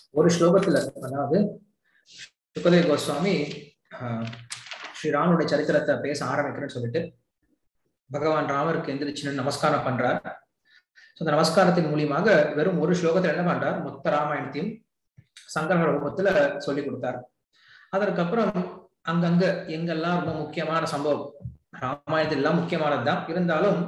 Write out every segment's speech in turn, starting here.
ஒரு ஸ்லோகத்துல அதாவது சுகதேவ கோஸ்வாமி ஆஹ், ஸ்ரீராமனுடைய சரித்திரத்தை பேச ஆரம்பிக்கிறேன்னு சொல்லிட்டு பகவான் ராமருக்கு எந்திரிச்சு நமஸ்காரம் பண்றார் So, அந்த நமஸ்காரத்தின் மூலியமாக வெறும் ஒரு ஸ்லோகத்துல என்ன பண்றார் மொத்த ராமாயணத்தையும் சங்கர ரூபத்துல சொல்லி கொடுத்தார் அதற்கப்புறம் அங்கங்க எங்கெல்லாம் ரொம்ப முக்கியமான சம்பவம் ராமாயணத்தில் எல்லாம் முக்கியமானதுதான் இருந்தாலும்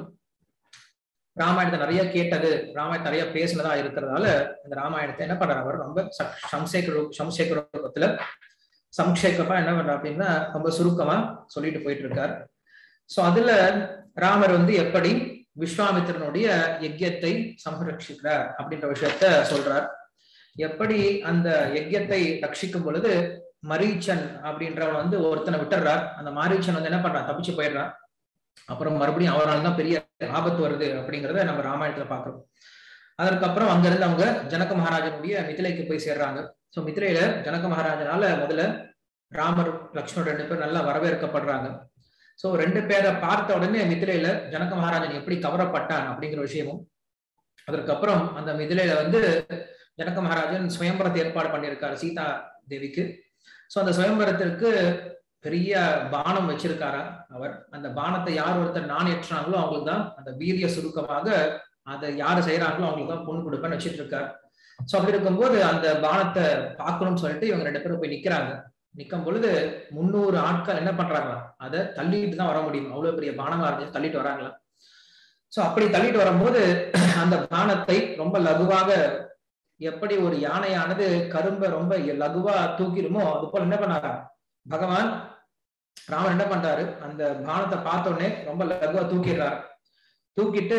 ராமாயணத்தை நிறைய கேட்டது ராமாயணம் நிறைய பேசினதா இருக்கிறதால இந்த ராமாயணத்தை என்ன பண்றாரு அவர் ரொம்ப ச- சம்சேக ரூ- சம்சேக ரூபத்துல சம்ஷேகமா என்ன பண்றாரு அப்படின்னா ரொம்ப சுருக்கமா சொல்லிட்டு போயிட்டு இருக்கார் சோ அதுல ராமர் வந்து எப்படி விஸ்வாமித்திரனுடைய யஜ்யத்தை சம்ரட்சிக்கிறார் அப்படின்ற விஷயத்த சொல்றார் எப்படி அந்த யஜ்யத்தை ரட்சிக்கும் பொழுது மரீச்சன் அப்படின்றவன் வந்து ஒருத்தனை விட்டுறார் அந்த மாரீச்சன் வந்து என்ன பண்றான் தப்பிச்சு போயிடுறான் அப்புறம் மறுபடியும் அவரால் தான் பெரிய ஆபத்து வருது அப்படிங்கிறத நம்ம ராமாயணத்துல பாக்குறோம் அதற்கப்புறம் அங்கிருந்து அவங்க ஜனக மகாராஜனுடைய மிதிலைக்கு போய் சேர்றாங்க சோ மிதிலையில ஜனக மகாராஜனால முதல்ல ராமர் லக்ஷ்மணர் ரெண்டு பேரும் நல்லா வரவேற்கப்படுறாங்க சோ ரெண்டு பேரை பார்த்த உடனே மிதிலையில ஜனக மகாராஜன் எப்படி கவரப்பட்டான் அப்படிங்கிற விஷயமும் அதற்கப்புறம் அந்த மிதிலையில வந்து ஜனக மகாராஜன் சுயம்பரத்தை ஏற்பாடு பண்ணியிருக்காரு சீதா தேவிக்கு சோ அந்த சுயம்பரத்திற்கு பெரிய பானம் வச்சிருக்காரா அவர் அந்த பானத்தை யார் ஒருத்தர் நான் ஏற்றுறாங்களோ அவங்களுக்கு தான் அந்த வீரிய சுருக்கமாக அதை யாரு செய்யறாங்களோ அவங்களுக்கு தான் பொண்ணு கொடுப்பேன்னு வச்சிட்டு இருக்காரு சோ அப்படி இருக்கும்போது அந்த பானத்தை பார்க்கணும்னு சொல்லிட்டு இவங்க ரெண்டு பேரும் போய் நிக்கிறாங்க நிக்கும் பொழுது முந்நூறு ஆட்கள் என்ன பண்றாங்களா அதை தள்ளிட்டு தான் வர முடியும் அவ்வளவு பெரிய பானமா இருந்து தள்ளிட்டு வராங்களா சோ அப்படி தள்ளிட்டு வரும்போது அந்த பானத்தை ரொம்ப லகுவாக எப்படி ஒரு யானையானது கரும்பை ரொம்ப லகுவா தூக்கிடுமோ அது போல என்ன பண்ணாரா பகவான் ராமன் என்ன பண்றாரு அந்த பானத்தை பார்த்த உடனே ரொம்ப லகுவா தூக்கிடுறாரு தூக்கிட்டு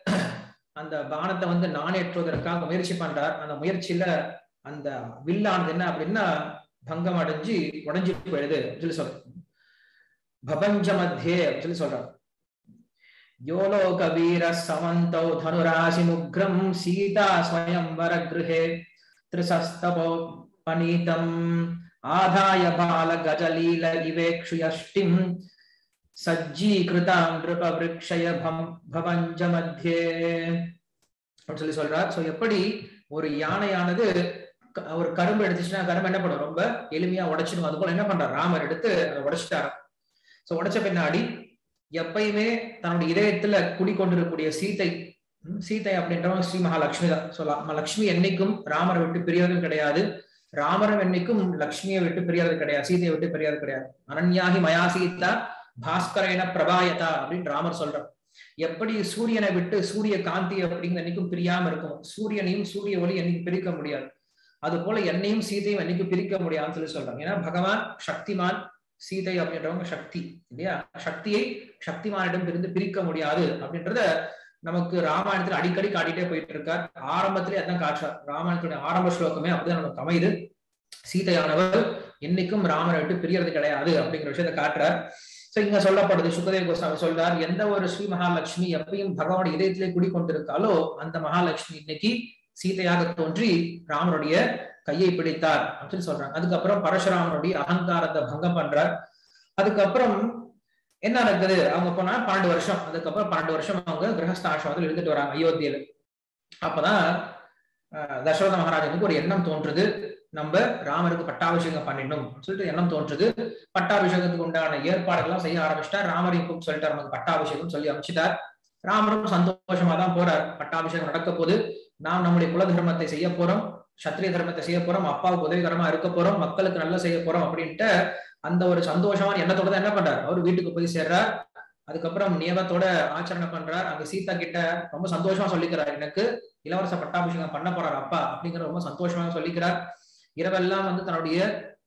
அந்த பானத்தை வந்து நாணேற்றுவதற்காக முயற்சி பண்றார் அந்த முயற்சியில அந்த வில்லானது என்ன அப்படின்னா பங்கம் அடைஞ்சு உடைஞ்சு போயிடுது அப்படின்னு சொல்லி சொல்ற பபஞ்ச மத்தியே அப்படின்னு சொல்லி சொல்றார் யோலோக வீர சமந்தௌ தனுராசி முக்ரம் சீதா ஸ்வயம்வர கிருஹே திரிசஸ்தபோ பனீதம் ஆதாய பால கஜலீல இவேக்ஷுயஷ்டிம் சஜ்ஜீகிருதாம் நிருப விரக்ஷய பம் பவஞ்ச மத்தியே அப்படின்னு சொல்லி சொல்றார் சோ எப்படி ஒரு யானையானது க- ஒரு கரும்பு எடுத்துச்சுன்னா கரும்பு என்ன பண்ணும் ரொம்ப எளிமையா உடைச்சிடும் அது போல என்ன பண்றார் ராமர் எடுத்து அதை உடைச்சிட்டாரு சோ உடைச்ச பின்னாடி எப்பயுமே தன்னுடைய இதயத்துல குடிக்கொண்டிருக்கக்கூடிய சீதை ம், சீதை அப்படின்றவங்க ஸ்ரீ மகாலட்சுமி தான் So, ல- லக்ஷ்மி என்னைக்கும் ராமரை விட்டு பிரியவதும் கிடையாது ராமரம் என்னைக்கும் லக்ஷ்மியை விட்டு பிரியறது கிடையாது சீதையை விட்டு பிரியறது கிடையாது அனன்யாகி மயா சீதா பாஸ்கரேன பிரபாயதா அப்படின்னு ராமர் சொல்றார் எப்படி சூரியனை விட்டு சூரிய காந்தி அப்படிங்கிற என்னைக்கும் பிரியாம இருக்கும் சூரியனையும் சூரிய ஒளி என்னைக்கும் பிரிக்க முடியாது அது போல என்னையும் சீதையும் என்னைக்கும் பிரிக்க முடியாதுன்னு சொல்லி சொல்றாங்க ஏன்னா பகவான் சக்திமான் சீதை அப்படின்றவங்க சக்தி இல்லையா சக்தியை சக்திமானிடம் இருந்து பிரிக்க முடியாது அப்படின்றத நமக்கு ராமாயணத்துல அடிக்கடி காட்டிட்டே போயிட்டு இருக்கார் ஆரம்பத்திலே அதான் காட்டுறார் ராமாயணத்துடைய ஆரம்ப ஸ்லோகமே அப்படிதான் நமக்கு அமையுது சீதையானவர் என்னைக்கும் ராமரை விட்டு பிரியறது கிடையாது அப்படிங்கிற விஷயத்தை காட்டுறார் சோ இங்க சொல்லப்படுது சுகதேவ கோஸ்வாமி சொல்றார் எந்த ஒரு ஸ்ரீ மகாலட்சுமி எப்பயும் பகவானுடைய இதயத்திலே குடிக்கொண்டிருக்காலோ அந்த மகாலட்சுமி இன்னைக்கு சீதையாக தோன்றி ராமனுடைய கையை பிடித்தார் அப்படின்னு சொல்றாங்க அதுக்கப்புறம் பரசுராமனுடைய அகங்காரத்தை பங்கம் பண்றார் அதுக்கப்புறம் என்ன நடக்குது அவங்க போனா பன்னெண்டு வருஷம் அதுக்கப்புறம் பன்னெண்டு வருஷம் அவங்க கிரகஸ்த ஆசிரமத்தில் இருந்துட்டு வராங்க அயோத்தியில அப்பதான் அஹ், தசரத மகாராஜனுக்கு ஒரு எண்ணம் தோன்றுது நம்ம ராமருக்கு பட்டாபிஷேகம் பண்ணிடணும் சொல்லிட்டு எண்ணம் தோன்றுது பட்டாபிஷேகத்துக்கு உண்டான ஏற்பாடுகள்லாம் செய்ய ஆரம்பிச்சிட்டா ராமரையும் கூப்பிட்டு சொல்லிட்டார் நமக்கு பட்டாபிஷேகம் சொல்லி அமைச்சிட்டார் ராமரும் சந்தோஷமா தான் போறார் பட்டாபிஷேகம் நடக்க போது நாம் நம்முடைய குல தர்மத்தை செய்ய போறோம் சத்திரிய தர்மத்தை செய்ய போறோம் அப்பாவுக்கு உதவிகரமா இருக்க போறோம் மக்களுக்கு நல்ல செய்ய போறோம் அப்படின்ட்டு அந்த ஒரு சந்தோஷமான எண்ணத்தோட தான் என்ன பண்றார் அவர் வீட்டுக்கு போய் சேர்றார் அதுக்கப்புறம் நியமத்தோட ஆச்சரணை பண்றார் அங்க சீதா கிட்ட ரொம்ப சந்தோஷமா சொல்லிக்கிறார் எனக்கு இளவரச பட்டாபிஷேகம் பண்ண போறார் அப்பா அப்படிங்கிற ரொம்ப சந்தோஷமா சொல்லிக்கிறார் இரவெல்லாம் வந்து தன்னுடைய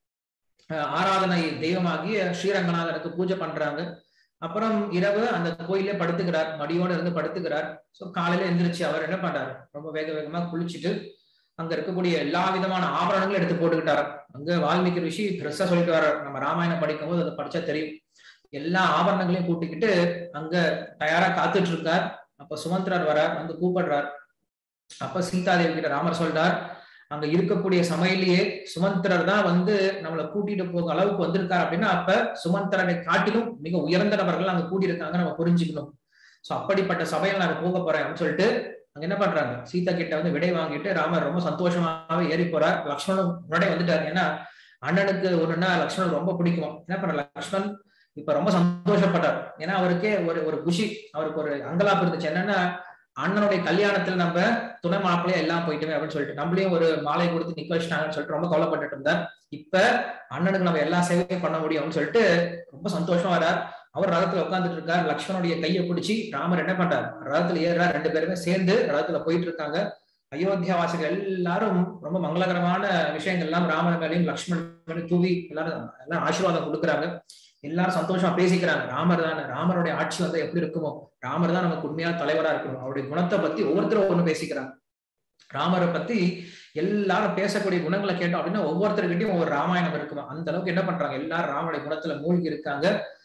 அஹ், ஆராதனை தெய்வமாகிய ஸ்ரீரங்கநாதனுக்கு பூஜை பண்றாங்க அப்புறம் இரவு அந்த கோயிலே படுத்துக்கிறார் மடியோட இருந்து படுத்துக்கிறார் சோ காலையில எந்திரிச்சு அவர் என்ன பண்றாரு ரொம்ப வேக வேகமா குளிச்சுட்டு அங்க இருக்கக்கூடிய எல்லா விதமான ஆபரணங்களும் எடுத்து போட்டுக்கிட்டாரு அங்க வால்மீகி ரிஷி பெருசா சொல்லிட்டு வர்றார் நம்ம ராமாயணம் படிக்கும் போது அதை படிச்சா தெரியும் எல்லா ஆபரணங்களையும் கூட்டிக்கிட்டு அங்க தயாரா காத்துட்டு இருக்கார் அப்ப சுமந்திரர் வரார் வந்து கூப்பிடுறார் அப்ப சீதாதேவி கிட்ட ராமர் சொல்றார் அங்க இருக்கக்கூடிய சமையலையே சுமந்திரர் தான் வந்து நம்மளை கூட்டிட்டு போக அளவுக்கு வந்திருக்காரு அப்படின்னா அப்ப சுமந்திரனை காட்டிலும் மிக உயர்ந்த நபர்கள் அங்க கூட்டியிருக்காங்க நம்ம புரிஞ்சுக்கணும் சோ அப்படிப்பட்ட சபையில் நான் போக போறேன் அப்படின்னு சொல்லிட்டு அங்க என்ன பண்றாங்க சீதா கிட்ட வந்து விடை வாங்கிட்டு ராமர் ரொம்ப சந்தோஷமாவே ஏறி போறார் லக்ஷ்மணன் முன்னாடி வந்துட்டார் ஏன்னா அண்ணனுக்கு ஒண்ணுன்னா லக்ஷ்மணன் ரொம்ப பிடிக்கும் என்ன பண்ற லக்ஷ்மணன் இப்ப ரொம்ப சந்தோஷப்பட்டார் ஏன்னா அவருக்கே ஒரு ஒரு குஷி அவருக்கு ஒரு அங்கலாப்பு இருந்துச்சு என்னன்னா அண்ணனுடைய கல்யாணத்துல நம்ம துணை மாப்பிள்ளையா எல்லாம் போயிட்டுமே அப்படின்னு சொல்லிட்டு நம்மளையும் ஒரு மாலை கொடுத்து நிக்க வச்சிட்டாங்கன்னு சொல்லிட்டு ரொம்ப கவலைப்பட்டுட்டு இருந்தார் இப்ப அண்ணனுக்கு நம்ம எல்லா சேவையும் பண்ண முடியும் அப்படின்னு சொல்லிட்டு ரொம்ப சந்தோஷமா வரார் அவர் ரதத்துல உட்காந்துட்டு இருக்கார் லக்ஷ்மணுடைய கையை பிடிச்சி ராமர் என்ன பண்றார் ரதத்துல ஏறுறார் ரெண்டு பேருமே சேர்ந்து ரதத்துல போயிட்டு இருக்காங்க அயோத்தியா வாசிகள் எல்லாரும் ரொம்ப மங்களகரமான விஷயங்கள் எல்லாம் ராமர் மேலையும் லக்ஷ்மண் மேலையும் தூவி எல்லாரும் எல்லாம் ஆசீர்வாதம் கொடுக்குறாங்க எல்லாரும் சந்தோஷமா பேசிக்கிறாங்க ராமர் தானே ராமருடைய ஆட்சி வந்து எப்படி இருக்குமோ ராமர் தான் நமக்கு உண்மையான தலைவரா இருக்கணும் அவருடைய குணத்தை பத்தி ஒவ்வொருத்தரும் ஒண்ணு பேசிக்கிறாங்க ராமரை பத்தி எல்லாரும் பேசக்கூடிய குணங்களை கேட்டோம் அப்படின்னா ஒவ்வொருத்தருக்கிட்டையும் ஒவ்வொரு ராமாயணம் இருக்குமா அந்த அளவுக்கு என்ன பண்றாங்க எல்லாரும் ராமனுடைய குணத்துல மூழ்கி இருக்காங்க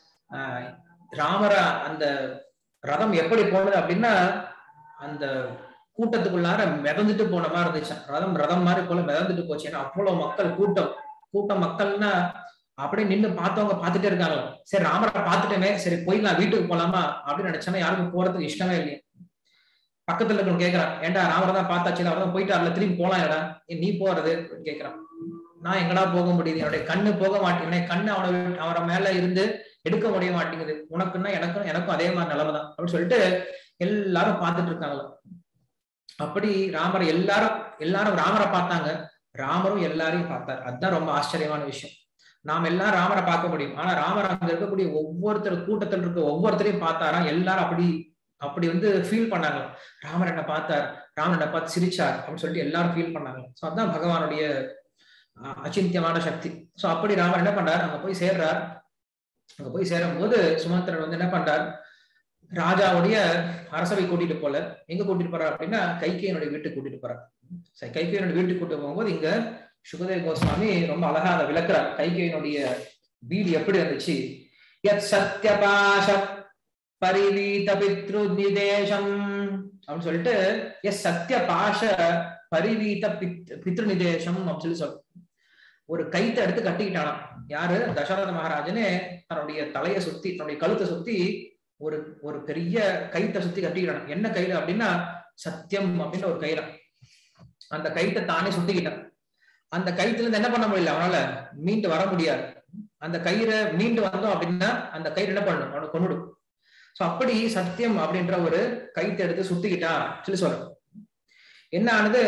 ஆஹ் ராமர அந்த ரதம் எப்படி போனது அப்படின்னா அந்த கூட்டத்துக்குள்ளார மிதந்துட்டு போன மாதிரி இருந்துச்சு ரதம் ரதம் மாதிரி போல மிதந்துட்டு போச்சு ஏன்னா அவ்வளவு மக்கள் கூட்டம் கூட்டம் மக்கள்னா அப்படியே நின்னு பார்த்தவங்க பார்த்துட்டே இருக்காங்க சரி ராமரை பார்த்துட்டோமே சரி போயிடலாம் வீட்டுக்கு போலாமா அப்படின்னு நினைச்சோன்னா யாருக்கும் போறதுக்கு இஷ்டமே இல்லையா பக்கத்துல இருக்கணும் கேக்குறான் ஏன்டா ராமரை தான் பார்த்தாச்சு அவர் தான் போயிட்டார்ல திரும்பி போலாம் ஏடா நீ போறது அப்படின்னு கேக்குறான் நான் எங்கடா போக முடியுது என்னுடைய கண்ணு போக மாட்டேங்குது கண்ணு அவனை அவரை மேல இருந்து எடுக்க முடிய மாட்டேங்குது உனக்குன்னா எனக்கும் எனக்கும் அதே மாதிரி நிலைமை தான் அப்படின்னு சொல்லிட்டு எல்லாரும் பார்த்துட்டு இருக்காங்களா அப்படி ராமர் எல்லாரும் எல்லாரும் ராமரை பார்த்தாங்க ராமரும் எல்லாரையும் பார்த்தார் அதுதான் ரொம்ப ஆச்சரியமான விஷயம் நாம் எல்லாம் ராமரை பார்க்க முடியும் ஆனா ராமர் அங்க இருக்கக்கூடிய ஒவ்வொருத்தர் கூட்டத்தில் இருக்க ஒவ்வொருத்தரையும் பார்த்தாராம் எல்லாரும் அப்படி அப்படி வந்து ஃபீல் பண்ணாங்க ராமர் என்ன பார்த்தார் ராமர் என்ன பார்த்து சிரிச்சார் அப்படின்னு சொல்லிட்டு எல்லாரும் ஃபீல் பண்ணாங்க ஸோ அதுதான் பகவானுடைய அச்சிந்தியமான சக்தி ஸோ அப்படி ராமர் என்ன பண்றார் அங்க போய் சேர்றார் அங்க போய் சேரும் போது சுமந்திரன் வந்து என்ன பண்றார் ராஜாவுடைய அரசவை கூட்டிட்டு போல எங்க கூட்டிட்டு போறார் அப்படின்னா கைகையனுடைய வீட்டுக்கு கூட்டிட்டு போறார் சரி கைகையனுடைய வீட்டுக்கு கூட்டிட்டு போகும்போது இங்க சுகதேவ கோஸ்வாமி ரொம்ப அழகா அதை விளக்குறார் கைகையனுடைய வீடு எப்படி இருந்துச்சு யத் சத்யபாஷ பரிவீத பித்ரு நிதேசம் அப்படின்னு சொல்லிட்டு எஸ் சத்ய பாஷ பரிவீத பித் பித்ரு நிதேசம் அப்படின்னு சொல்லி சொல்ற ஒரு கைத்தை எடுத்து கட்டிக்கிட்டானாம் யாரு தசரத மகாராஜனே தன்னுடைய தலையை சுத்தி தன்னுடைய கழுத்தை சுத்தி ஒரு ஒரு பெரிய கைத்தை சுத்தி கட்டிக்கிட்டான் என்ன கையில அப்படின்னா சத்தியம் அப்படின்னு ஒரு கயிறு அந்த கைத்தை தானே சுத்திக்கிட்டான் அந்த கைத்துல இருந்து என்ன பண்ண முடியல அவனால மீண்டு வர முடியாது அந்த கயிறை மீண்டு வந்தோம் அப்படின்னா அந்த கயிறு என்ன பண்ணணும் அவனை கொண்டுடும் சோ அப்படி சத்தியம் அப்படின்ற ஒரு கைத்தை எடுத்து சுத்திக்கிட்டா சொல்லி சொல்றேன் என்ன ஆனது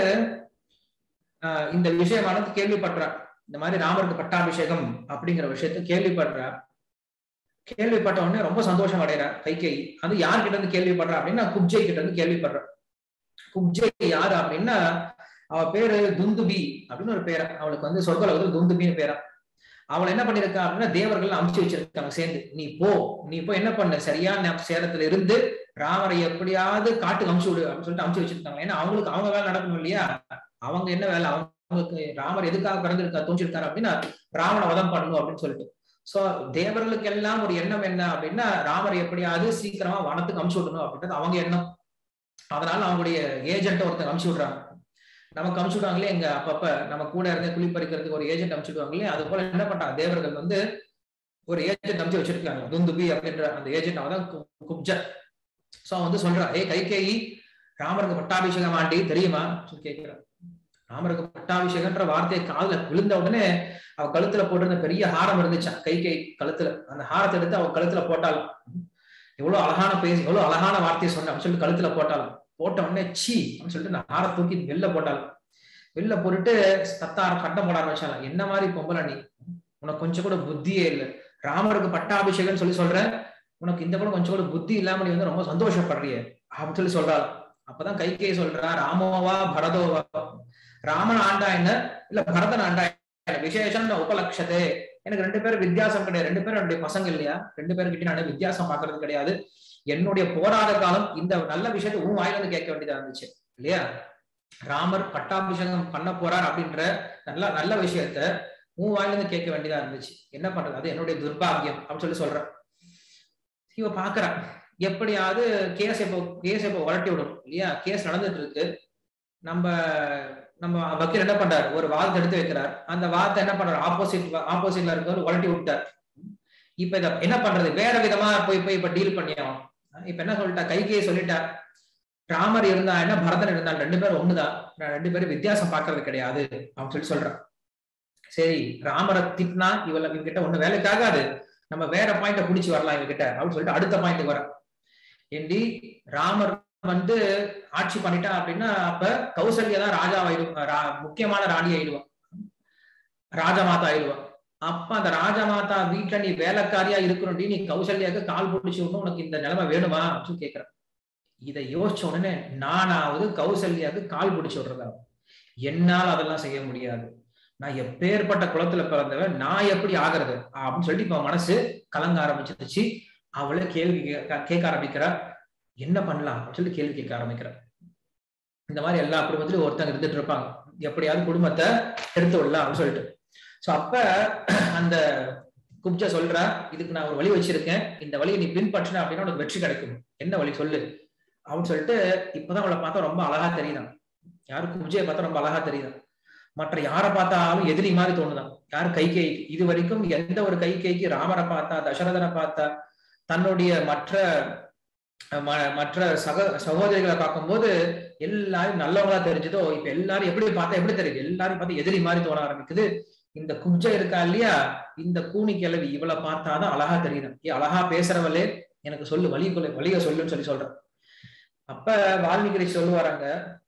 ஆஹ் இந்த விஷயமானது கேள்விப்படுறான் இந்த மாதிரி ராமருக்கு பட்டாபிஷேகம் அப்படிங்கிற விஷயத்த கேள்விப்படுறார் கேள்விப்பட்ட உடனே ரொம்ப சந்தோஷம் அடைகிறார் கைகை அது யார்கிட்ட இருந்து கேள்விப்படுறா அப்படின்னா குப்ஜை கிட்ட இருந்து கேள்விப்படுற குப்ஜை யாரு அப்படின்னா அவ பேரு துந்துபி அப்படின்னு ஒரு பேரா அவளுக்கு வந்து சொர்க்கலோகத்தில் துந்துபின்னு பேரா அவளை என்ன பண்ணிருக்கா அப்படின்னா தேவர்கள் அமுச்சு வச்சிருக்காங்க சேர்ந்து நீ போ நீ போய் என்ன பண்ண சரியான சேரத்துல இருந்து ராமரை எப்படியாவது காட்டுக்கு அமுச்சு விடு அப்படின்னு சொல்லிட்டு அமுச்சு வச்சிருக்காங்க ஏன்னா அவங்களுக்கு அவங்க வேலை நடக்கணும் இல்லையா அவங்க என்ன வேலை அவங்களுக்கு ராமர் எதுக்காக பிறந்திருக்கா தோன்றிருக்காரு அப்படின்னா ராவண வதம் பண்ணணும் அப்படின்னு சொல்லிட்டு சோ தேவர்களுக்கு எல்லாம் ஒரு எண்ணம் என்ன அப்படின்னா ராமர் எப்படியாவது சீக்கிரமா வனத்துக்கு அமுச்சு விடணும் அப்படின்றது அவங்க எண்ணம் அதனால அவங்களுடைய ஏஜென்ட் ஒருத்தர் அமுச்சு விடுறாங்க நமக்கு அமுச்சு விடுவாங்களே எங்க அப்பப்ப நம்ம கூட இருந்து குளிப்பறிக்கிறதுக்கு ஒரு ஏஜென்ட் அமுச்சு விடுவாங்களே அது போல என்ன பண்றாங்க தேவர்கள் வந்து ஒரு ஏஜென்ட் அமுச்சு வச்சிருக்காங்க துந்துபி அப்படின்ற அந்த ஏஜென்ட் அவன் தான் குப்ஜர் சோ அவன் வந்து சொல்றான் ஏ கைகேயி ராமருக்கு பட்டாபிஷேகம் ஆண்டி தெரியுமா சொல்லி கேட்கிறான் ராமருக்கு பட்டாபிஷேகன்ற வார்த்தையை காதுல விழுந்த உடனே அவ கழுத்துல போட்டிருந்த பெரிய ஹாரம் இருந்துச்சான் கை கை கழுத்துல அந்த ஹாரத்தை எடுத்து அவ கழுத்துல போட்டாலும் எவ்வளவு அழகான பேசி எவ்வளவு அழகான வார்த்தையை சொன்ன அப்படின்னு சொல்லிட்டு கழுத்துல போட்டாலும் போட்ட உடனே சி அப்படின்னு சொல்லிட்டு நான் ஹார தூக்கி வெளில போட்டாலும் வெளில போட்டுட்டு சத்தார கட்டம் போட ஆரம்பிச்சாலாம் என்ன மாதிரி பொம்பளை நீ உனக்கு கொஞ்சம் கூட புத்தியே இல்லை ராமருக்கு பட்டாபிஷேகம்னு சொல்லி சொல்ற உனக்கு இந்த கூட கொஞ்சம் கூட புத்தி இல்லாம நீ வந்து ரொம்ப சந்தோஷப்படுறிய அப்படின்னு சொல்லி சொல்றாள் அப்பதான் கைகே சொல்றா ராமோவா பரதோவா ராமன் ஆண்டா என்ன இல்ல பரதன் ஆண்டா என்ன விசேஷம் உபலட்சதே எனக்கு ரெண்டு பேரும் வித்தியாசம் கிடையாது ரெண்டு பேரும் என்னுடைய பசங்க இல்லையா ரெண்டு பேருக்கிட்ட நான் வித்தியாசம் பாக்குறது கிடையாது என்னுடைய போராட காலம் இந்த நல்ல விஷயத்தை உன் வாயிலிருந்து கேட்க வேண்டியதா இருந்துச்சு இல்லையா ராமர் பட்டாபிஷேகம் பண்ண போறார் அப்படின்ற நல்ல நல்ல விஷயத்த உன் வாயிலிருந்து கேட்க வேண்டியதா இருந்துச்சு என்ன பண்றது அது என்னுடைய துர்பாகியம் அப்படின்னு சொல்லி சொல்றேன் இவ பாக்குறான் எப்படியாவது கேஸ் இப்போ கேஸ் இப்போ உரட்டி விடும் இல்லையா கேஸ் நடந்துட்டு இருக்கு நம்ம நம்ம வக்கீல் என்ன பண்றாரு ஒரு வாதத்தை எடுத்து வைக்கிறார் அந்த வாதத்தை என்ன பண்றாரு ஆப்போசிட் ஆப்போசிட்ல இருக்கவர் உரட்டி விட்டார் இப்ப இத என்ன பண்றது வேற விதமா போய் போய் இப்ப டீல் பண்ணியாகும் இப்ப என்ன சொல்லிட்டா கைகையை சொல்லிட்டா ராமர் இருந்தா என்ன பரதன் இருந்தான் ரெண்டு பேரும் ஒண்ணுதான் நான் ரெண்டு பேரும் வித்தியாசம் பாக்குறது கிடையாது அப்படின்னு சொல்லி சொல்றான் சரி ராமரை திட்டினா இவள இவகிட்ட ஒண்ணு வேலைக்கு ஆகாது நம்ம வேற பாயிண்ட புடிச்சு வரலாம் இவகிட்ட அப்படின்னு சொல்லிட்டு அடுத்த பாயிண்ட் வர ஏண்டி ராமர் வந்து ஆட்சி பண்ணிட்டா அப்படின்னா அப்ப கௌசல்யா தான் ராஜா ஆயிடும் முக்கியமான ராணி ஆயிடுவான் ராஜமாதா ஆயிடுவான் அப்ப அந்த ராஜமாதா வீட்டுல நீ வேலைக்காரியா இருக்கணும்டி நீ கௌசல்யாக்கு கால் பிடிச்சு விடணும் உனக்கு இந்த நிலைமை வேணுமா அப்படின்னு கேக்குறேன் இதை யோசிச்ச உடனே நானாவது கௌசல்யாக்கு கால் பிடிச்சு விடுறதா என்னால் அதெல்லாம் செய்ய முடியாது நான் எப்பேற்பட்ட குளத்துல பிறந்தவன் நான் எப்படி ஆகிறது அப்படின்னு சொல்லிட்டு இப்ப மனசு கலங்க ஆரம்பிச்சிருச்சு அவளே கேள்வி கேட்க ஆரம்பிக்கிறா என்ன பண்ணலாம் அப்படின்னு சொல்லி கேள்வி கேட்க ஆரம்பிக்கிறா இந்த மாதிரி எல்லா குடும்பத்திலும் ஒருத்தங்க இருந்துட்டு இருப்பாங்க எப்படியாவது குடும்பத்தை எடுத்து விடலாம் அப்படின்னு சொல்லிட்டு சோ அப்ப அந்த குப்ஜ சொல்றா இதுக்கு நான் ஒரு வழி வச்சிருக்கேன் இந்த வழியை நீ பின்பற்றின அப்படின்னா உனக்கு வெற்றி கிடைக்கும் என்ன வழி சொல்லு அப்படின்னு சொல்லிட்டு இப்பதான் அவளை பார்த்தா ரொம்ப அழகா தெரியுதான் யாரு குப்ஜையை பார்த்தா ரொம்ப அழகா தெரியுதான் மற்ற யாரை பார்த்தாலும் எதிரி மாதிரி தோணுதான் யார் கைகை இது வரைக்கும் எந்த ஒரு கைகைக்கு ராமரை பார்த்தா தசரதனை பார்த்தா தன்னுடைய மற்ற மற்ற சக சகோதரிகளை பார்க்கும்போது எல்லாரும் நல்லவங்களா தெரிஞ்சதோ இப்ப எல்லாரும் எப்படி பார்த்தா எப்படி தெரியுது எல்லாரும் பார்த்து எதிரி மாதிரி தோண ஆரம்பிக்குது இந்த குப்ஜை இருக்கா இல்லையா இந்த கூனி கிழவி இவளை பார்த்தாதான் அழகா தெரியுது ஏ அழகா பேசுறவளே எனக்கு சொல்லு வழி வழிய சொல்லுன்னு சொல்லி சொல்றேன் அப்ப வால்மீகி சொல்லுவாராங்க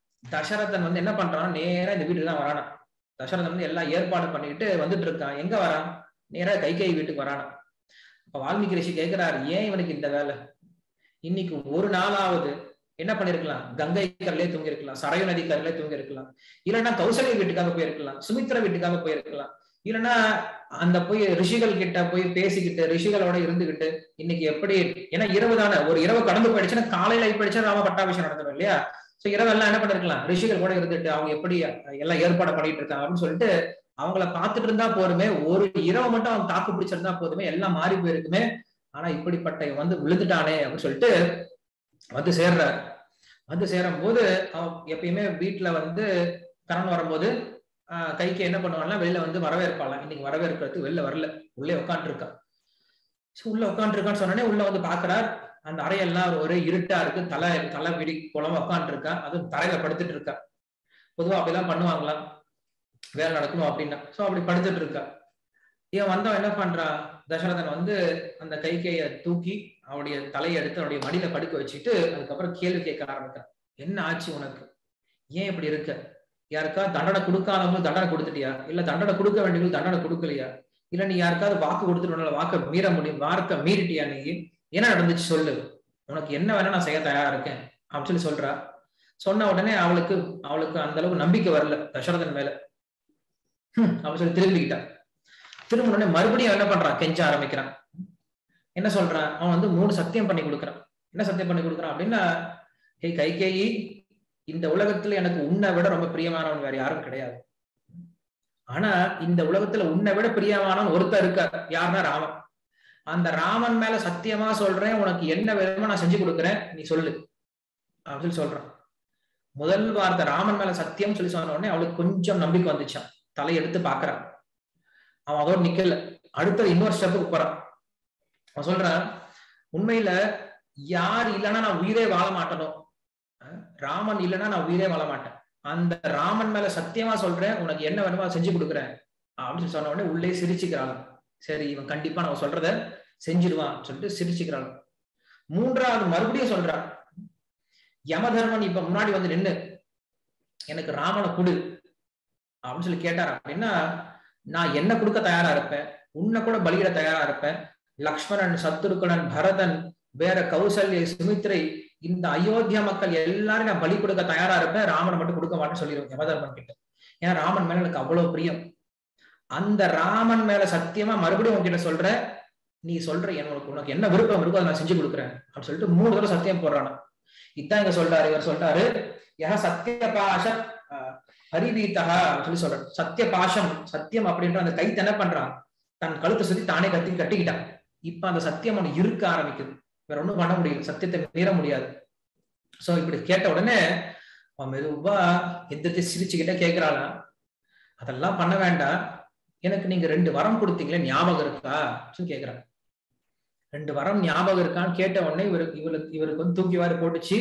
தசரதன் வந்து என்ன பண்றான் நேரா இந்த வீட்டுக்கு தான் வரானா தசரதன் வந்து எல்லாம் ஏற்பாடு பண்ணிட்டு வந்துட்டு இருக்கான் எங்க வரான் நேரா கைகை வீட்டுக்கு வரானா அப்ப வால்மீகி ரிஷி கேட்கிறாரு ஏன் இவனுக்கு இந்த வேலை இன்னைக்கு ஒரு நாளாவது என்ன பண்ணிருக்கலாம் கங்கை கரையிலே தூங்கி இருக்கலாம் சரையு நதி கரையிலே தூங்கி இருக்கலாம் இல்லைன்னா கௌசல்ய வீட்டுக்காக போயிருக்கலாம் சுமித்ரா வீட்டுக்காக போயிருக்கலாம் இல்லைன்னா அந்த போய் ரிஷிகள் கிட்ட போய் பேசிக்கிட்டு ரிஷிகளோட இருந்துகிட்டு இன்னைக்கு எப்படி ஏன்னா இரவு தானே ஒரு இரவு கடந்து போயிடுச்சுன்னா காலையில போயிடுச்சா ராம பட்டாபிஷேகம் நடந்துடும் இல்லையா சோ இரவெல்லாம் என்ன பண்ணிருக்கலாம் ரிஷிகள் கூட இருந்துட்டு அவங்க எப்படி எல்லாம் ஏற்பாடு பண்ணிட்டு இருக்காங்க அப்படின்னு சொல்லிட்டு அவங்கள பார்த்துட்டு இருந்தா போதுமே ஒரு இரவு மட்டும் அவங்க தாக்கு பிடிச்சிருந்தா போதுமே எல்லாம் மாறி போயிருக்குமே ஆனா இப்படிப்பட்ட வந்து விழுந்துட்டானே அப்படின்னு சொல்லிட்டு வந்து சேர்றாரு வந்து சேரும் போது அவன் எப்பயுமே வீட்டுல வந்து கரண் வரும்போது ஆஹ் கைக்கு என்ன பண்ணுவாங்கன்னா வெளியில வந்து வரவேற்பாளாம் இன்னைக்கு வரவேற்கிறதுக்கு வெளில வரல உள்ளே உட்காந்துருக்கான் உள்ள உட்காந்துருக்கான்னு சொன்னோடனே உள்ள வந்து பாக்குறார் அந்த அறையெல்லாம் ஒரே இருட்டா இருக்கு தலை தலை விடி குளம் உட்காந்துருக்கான் அதுவும் தரையில படுத்துட்டு இருக்கா பொதுவா அப்படிலாம் பண்ணுவாங்களாம் வேலை நடக்கணும் அப்படின்னா சோ அப்படி படுத்துட்டு இருக்கா இவன் வந்தவன் என்ன பண்றான் தசரதன் வந்து அந்த கைகைய தூக்கி அவனுடைய தலையை எடுத்து அவனுடைய மடியில படுக்க வச்சுட்டு அதுக்கப்புறம் கேள்வி கேட்க ஆரம்பிக்கிறான் என்ன ஆச்சு உனக்கு ஏன் இப்படி இருக்க யாருக்கா தண்டனை கொடுக்காதவங்களும் தண்டனை கொடுத்துட்டியா இல்ல தண்டனை கொடுக்க வேண்டியவங்களுக்கு தண்டனை கொடுக்கலையா இல்ல நீ யாருக்காவது வாக்கு கொடுத்துட்டு வாக்க மீற முடியும் வார்த்தை மீறிட்டியா நீ என்ன நடந்துச்சு சொல்லு உனக்கு என்ன வேணா நான் செய்ய தயாரா இருக்கேன் அப்படின்னு சொல்லி சொல்றா சொன்ன உடனே அவளுக்கு அவளுக்கு அந்த அளவுக்கு நம்பிக்கை வரல தசரதன் மேல அப்படின்னு சொல்லி திரும்பிக்கிட்டான் திரும்ப உடனே மறுபடியும் என்ன பண்றான் கெஞ்ச ஆரம்பிக்கிறான் என்ன சொல்றான் அவன் வந்து மூணு சத்தியம் பண்ணி கொடுக்குறான் என்ன சத்தியம் பண்ணி கொடுக்குறான் அப்படின்னா ஹே கைகேயி இந்த உலகத்துல எனக்கு உன்னை விட ரொம்ப பிரியமானவன் வேற யாரும் கிடையாது ஆனா இந்த உலகத்துல உன்னை விட பிரியமானவன் ஒருத்தர் இருக்கார் யாருன்னா ராமன் அந்த ராமன் மேல சத்தியமா சொல்றேன் உனக்கு என்ன வேணுமோ நான் செஞ்சு கொடுக்குறேன் நீ சொல்லு அப்படின்னு சொல்லி சொல்றான் முதல் வார்த்தை ராமன் மேல சத்தியம் சொல்லி சொன்ன உடனே அவளுக்கு கொஞ்சம் நம்பிக்கை வந்துச்சான் தலை எடுத்து பாக்குறான் அவன் அதோட நிக்கல அடுத்தது இன்னொரு ஸ்டெப்புக்கு போறான் அவன் சொல்றான் உண்மையில யார் இல்லைன்னா நான் உயிரே வாழ மாட்டனோ ராமன் இல்லைன்னா நான் உயிரே வாழ மாட்டேன் அந்த ராமன் மேல சத்தியமா சொல்றேன் உனக்கு என்ன வேணுமோ செஞ்சு கொடுக்குறேன் அப்படின்னு சொன்ன உடனே உள்ளே சிரிச்சுக்கிறாள் சரி இவன் கண்டிப்பா நம்ம சொல்றத செஞ்சிடுவான் சொல்லிட்டு சிரிச்சுக்கிறாள் மூன்றாவது மறுபடியும் சொல்றான் யமதர்மன் இப்ப முன்னாடி வந்து நின்னு எனக்கு ராமனை கொடு அப்படின்னு சொல்லி கேட்டார் அப்படின்னா நான் என்ன கொடுக்க தயாரா இருப்பேன் உன்னை கூட பலியிட தயாரா இருப்பேன் லக்ஷ்மணன் சத்துருக்கணன் பரதன் வேற கௌசல்ய சுமித்ரை இந்த அயோத்தியா மக்கள் எல்லாரும் நான் பலி கொடுக்க தயாரா இருப்பேன் ராமனை மட்டும் கொடுக்க மாட்டேன்னு சொல்லிடுவேன் யமதர்மன் கிட்ட ஏன்னா ராமன் மேல எனக்கு அவ்வளவு பிரியம் அந்த ராமன் மேல சத்தியமா மறுபடியும் உன்கிட்ட சொல்ற நீ சொல்ற உனக்கு உனக்கு என்ன விருப்பம் இருக்கோ அதை நான் செஞ்சு கொடுக்குறேன் அப்படின்னு சொல்லிட்டு மூணு தடவை சத்தியம் போடுறானா இதான் இங்க சொல்றாரு இவர் சொல்றாரு யா சத்திய பாஷ ஹரிவீத்தகா சொல்லி சொல்றாரு சத்திய பாஷம் சத்தியம் அப்படின்ற அந்த கைத்து என்ன பண்றான் தன் கழுத்தை சுத்தி தானே கத்தி கட்டிக்கிட்டான் இப்ப அந்த சத்தியம் அவனுக்கு இருக்க ஆரம்பிக்குது வேற ஒண்ணும் பண்ண முடியும் சத்தியத்தை மீற முடியாது சோ இப்படி கேட்ட உடனே அவன் மெதுவா எந்திரிச்சு சிரிச்சுக்கிட்டே கேட்கிறாளா அதெல்லாம் பண்ண வேண்டாம் எனக்கு நீங்க ரெண்டு வரம் கொடுத்தீங்களே ஞாபகம் இருக்கா கேக்குறான் ரெண்டு வரம் ஞாபகம் இருக்கான்னு கேட்ட உடனே இவருக்கு இவருக்கு இவருக்கு வந்து தூக்கி வாரி போட்டுச்சு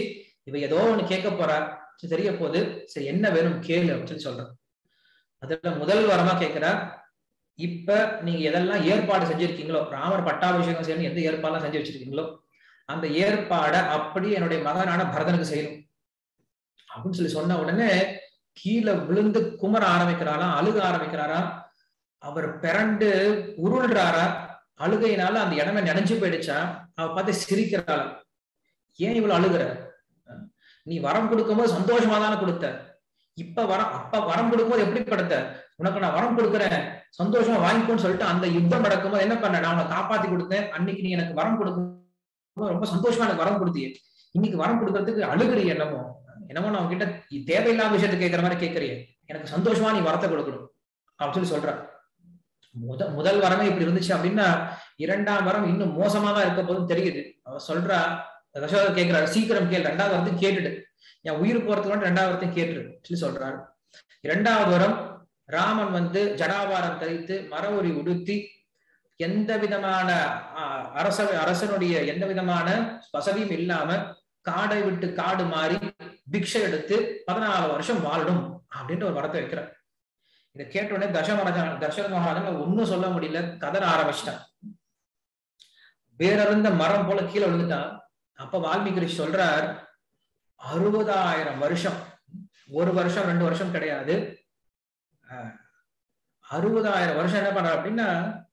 இவ ஏதோ ஒண்ணு கேட்க போறா சரி, தெரிய போகுது சரி என்ன வேணும் கேளு அப்படின்னு சொல்லி சொல்றான் அதுல முதல் வரமா கேட்கிறா இப்ப நீங்க எதெல்லாம் ஏற்பாடு செஞ்சிருக்கீங்களோ ராமர் பட்டாபிஷேகம் செய்யணும் எந்த ஏற்பாடுலாம் செஞ்சு வச்சிருக்கீங்களோ அந்த ஏற்பாடை அப்படி என்னுடைய மகனான பரதனுக்கு செய்யணும் அப்படின்னு சொல்லி சொன்ன உடனே கீழே விழுந்து குமர ஆரம்பிக்கிறாராம் அழுக ஆரம்பிக்கிறாராம் அவர் பிறண்டு உருள்றாரா அழுகையினால அந்த இடமே நினைஞ்சு போயிடுச்சா அவ பார்த்து சிரிக்கிறாள் ஏன் இவ்வளவு அழுகுற நீ வரம் கொடுக்கும்போது சந்தோஷமா தானே கொடுத்த இப்ப வரம் அப்ப வரம் கொடுக்கும்போது எப்படி படுத்த உனக்கு நான் வரம் கொடுக்குறேன் சந்தோஷமா வாங்கிக்கோன்னு சொல்லிட்டு அந்த யுத்தம் நடக்கும்போது என்ன பண்ண நான் உன்னை காப்பாத்தி கொடுத்தேன் அன்னைக்கு நீ எனக்கு வரம் கொடுக்கும் ரொம்ப சந்தோஷமா எனக்கு வரம் கொடுத்தியே இன்னைக்கு வரம் கொடுக்கறதுக்கு அழுகுறிய என்னமோ என்னமோ நான் உன்கிட்ட தேவையில்லாத விஷயத்த கேட்கற மாதிரி கேட்கறிய எனக்கு சந்தோஷமா நீ வரத்தை கொடுக்கணும் அப்படின்னு சொல்லி சொல்ற முத முதல் வரமே இப்படி இருந்துச்சு அப்படின்னா இரண்டாம் வரம் இன்னும் மோசமா தான் இருக்க போதும் தெரியுது அவ சொல்றா தசோதர் கேட்கிறாரு சீக்கிரம் கேள் ரெண்டாவது வரத்தையும் கேட்டுடு என் உயிர் போறதுக்கு முன்னாடி ரெண்டாவது வரத்தையும் கேட்டுரு சொல்லி சொல்றாரு இரண்டாவது வரம் ராமன் வந்து ஜடாவாரம் தரித்து மர உரி உடுத்தி எந்த விதமான ஆஹ், அரச அரசனுடைய எந்த விதமான வசதியும் இல்லாம காடை விட்டு காடு மாறி பிக்ஷை எடுத்து பதினாலு வருஷம் வாழணும் அப்படின்ற ஒரு வரத்தை வைக்கிறார் இதை கேட்ட உடனே தசமராஜன் தசரத மகாராஜன் ஒன்னும் சொல்ல முடியல கதற ஆரம்பிச்சிட்டான் வேறறுந்த மரம் போல கீழே விழுந்துட்டான் அப்ப வால்மீகி ரிஷி சொல்றார் அறுபதாயிரம் வருஷம் ஒரு வருஷம் ரெண்டு வருஷம் கிடையாது அஹ், அறுபதாயிரம் வருஷம் என்ன பண்றார் அப்படின்னா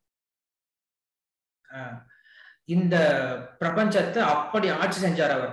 அஹ், இந்த பிரபஞ்சத்தை அப்படி ஆட்சி செஞ்சார் அவர்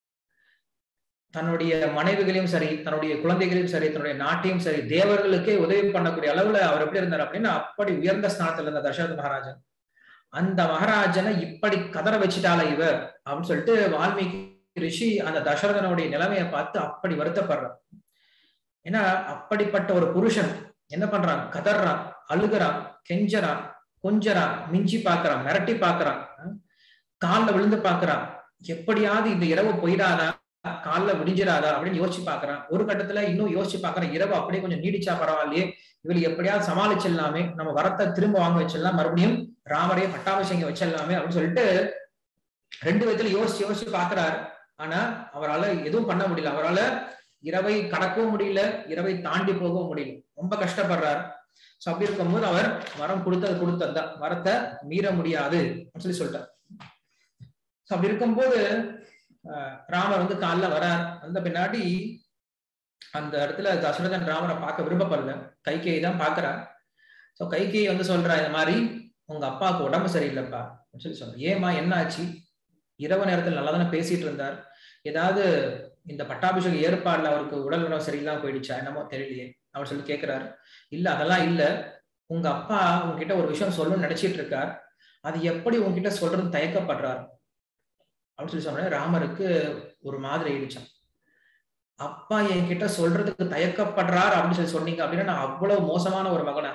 தன்னுடைய மனைவிகளையும் சரி தன்னுடைய குழந்தைகளையும் சரி தன்னுடைய நாட்டையும் சரி தேவர்களுக்கே உதவி பண்ணக்கூடிய அளவுல அவர் எப்படி இருந்தார் அப்படின்னா அப்படி உயர்ந்த ஸ்தானத்துல இருந்த தசரத மகாராஜன் அந்த மகாராஜனை இப்படி கதற வச்சுட்டால இவர் அப்படின்னு சொல்லிட்டு வால்மீகி ரிஷி அந்த தசரதனுடைய நிலைமையை பார்த்து அப்படி வருத்தப்படுறான் ஏன்னா அப்படிப்பட்ட ஒரு புருஷன் என்ன பண்றான் கதறான் அழுகுறான் கெஞ்சறான் கொஞ்சறான் மிஞ்சி பாக்குறான் மிரட்டி பாக்குறான் கால்ல விழுந்து பாக்குறான் எப்படியாவது இந்த இரவு போயிடாதா கால்ல விடிஞ்சிடாதா அப்படின்னு யோசிச்சு பாக்குறான் ஒரு கட்டத்துல இன்னும் யோசிச்சு பாக்குறான் இரவு அப்படியே கொஞ்சம் நீடிச்சா பரவாயில்லையே இவள் எப்படியாவது சமாளிச்சிடலாமே நம்ம வரத்தை திரும்ப வாங்க வச்சிடலாம் மறுபடியும் ராமரையே பட்டாபிஷேகம் வச்சிடலாமே அப்படின்னு சொல்லிட்டு ரெண்டு விதத்துல யோசிச்சு யோசிச்சு பாக்குறாரு ஆனா அவரால எதுவும் பண்ண முடியல அவரால இரவை கடக்கவும் முடியல இரவை தாண்டி போகவும் முடியல ரொம்ப கஷ்டப்படுறாரு சோ அப்படி இருக்கும்போது அவர் வரம் கொடுத்தது கொடுத்ததுதான் வரத்தை மீற முடியாது அப்படின்னு சொல்லி சொல்லிட்டார் சோ அப்படி இருக்கும்போது அஹ், ராமர் வந்து காலைல வரார் வந்த பின்னாடி அந்த இடத்துல தசரதன் ராமரை பார்க்க விருப்பப்படல கைகேயி தான் பாக்குறார் சோ கைகேயி வந்து சொல்றா இந்த மாதிரி உங்க அப்பாவுக்கு உடம்பு சரியில்லைப்பா அப்படின்னு சொல்லி சொல்றேன் ஏமா என்ன ஆச்சு இரவு நேரத்தில் நல்லா தானே பேசிட்டு இருந்தார் ஏதாவது இந்த பட்டாபிஷேக ஏற்பாடுல அவருக்கு உடல் உணவு சரியில்லாம போயிடுச்சா என்னமோ தெரியலையே அவர் சொல்லி கேட்கிறாரு இல்ல அதெல்லாம் இல்ல உங்க அப்பா உங்ககிட்ட ஒரு விஷயம் சொல்லணும்னு நினைச்சிட்டு இருக்கார் அது எப்படி உங்ககிட்ட சொல்றது தயக்கப்படுறார் அப்படின்னு சொல்லி சொன்ன ராமருக்கு ஒரு மாதிரி ஆயிடுச்சான் அப்பா என்கிட்ட சொல்றதுக்கு தயக்கப்படுறார் அப்படின்னு சொல்லி சொன்னீங்க அப்படின்னா நான் அவ்வளவு மோசமான ஒரு மகனா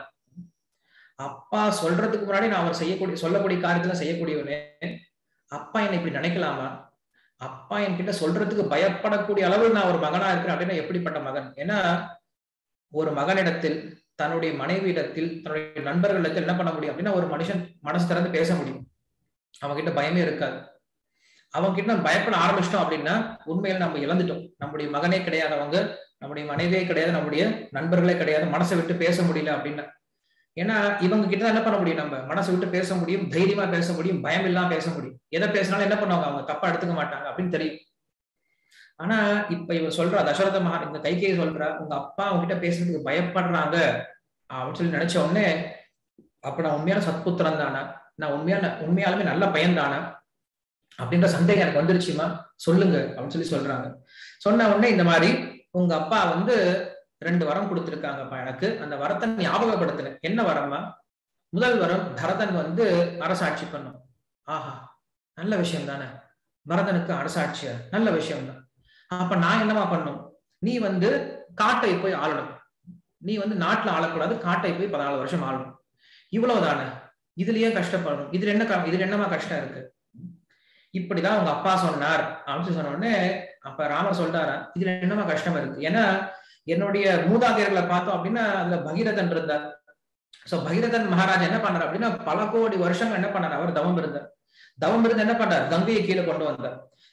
அப்பா சொல்றதுக்கு முன்னாடி நான் அவர் செய்யக்கூடிய சொல்லக்கூடிய காரியத்துல செய்யக்கூடியவனே அப்பா என்னை இப்படி நினைக்கலாமா அப்பா என்கிட்ட சொல்றதுக்கு பயப்படக்கூடிய அளவில் நான் ஒரு மகனா இருக்கிறேன் அப்படின்னா எப்படிப்பட்ட மகன் ஏன்னா ஒரு மகனிடத்தில் தன்னுடைய மனைவியிடத்தில் தன்னுடைய நண்பர்களிடத்தில் என்ன பண்ண முடியும் அப்படின்னா ஒரு மனுஷன் மனசு திறந்து பேச முடியும் அவன்கிட்ட பயமே இருக்காது அவங்க கிட்ட நம்ம பயப்பட ஆரம்பிச்சிட்டோம் அப்படின்னா உண்மையில நம்ம இழந்துட்டோம் நம்முடைய மகனே கிடையாதவங்க நம்முடைய மனைவியே கிடையாது நம்முடைய நண்பர்களே கிடையாது மனசை விட்டு பேச முடியல அப்படின்னா ஏன்னா இவங்க கிட்ட தான் என்ன பண்ண முடியும் நம்ம மனசை விட்டு பேச முடியும் தைரியமா பேச முடியும் பயம் இல்லாம பேச முடியும் எதை பேசினாலும் என்ன பண்ணுவாங்க அவங்க தப்பா எடுத்துக்க மாட்டாங்க அப்படின்னு தெரியும் ஆனா இப்ப இவர் சொல்றா தசரத மகா இந்த கைகேயி சொல்றா உங்க அப்பா உங்ககிட்ட பேசுறதுக்கு பயப்படுறாங்க அப்படின்னு சொல்லி நினைச்ச உடனே அப்ப நான் உண்மையான சத்புத்திரன் தானே நான் உண்மையான உண்மையாலுமே நல்ல பையன் தானே அப்படின்ற சந்தேகம் எனக்கு வந்துருச்சுமா சொல்லுங்க அப்படின்னு சொல்லி சொல்றாங்க சொன்ன உடனே இந்த மாதிரி உங்க அப்பா வந்து ரெண்டு வரம் கொடுத்திருக்காங்கப்பா எனக்கு அந்த வரத்தை ஞாபகப்படுத்தின என்ன வரமா முதல் வரம் பரதன் வந்து அரசாட்சி பண்ணும் ஆஹா நல்ல விஷயம் தானே பரதனுக்கு அரசாட்சியா நல்ல விஷயம் தான் அப்ப நான் என்னமா பண்ணும் நீ வந்து காட்டை போய் ஆளணும் நீ வந்து நாட்டுல ஆளக்கூடாது காட்டை போய் பதினாலு வருஷம் ஆளணும் இவ்வளவுதானே இதுலயே கஷ்டப்படணும் இதுல என்ன க- இதுல என்னமா கஷ்டம் இருக்கு இப்படிதான் உங்க அப்பா சொன்னார் அப்படின்னு சொல்லி சொன்ன உடனே அப்ப ராமர் சொல்றாரா இதுல என்னமா கஷ்டம் இருக்கு ஏன்னா என்னுடைய மூதாதையர்களை பார்த்தோம் அப்படின்னா அதுல பகீரதன் இருந்தார் சோ பகீரதன் மகாராஜா என்ன பண்ணார் அப்படின்னா பல கோடி வருஷங்கள் என்ன பண்ணார் அவர் தவம் இருந்தார் தவம் இருந்து என்ன பண்றார் கங்கையை கீழே கொண்டு வந்தார்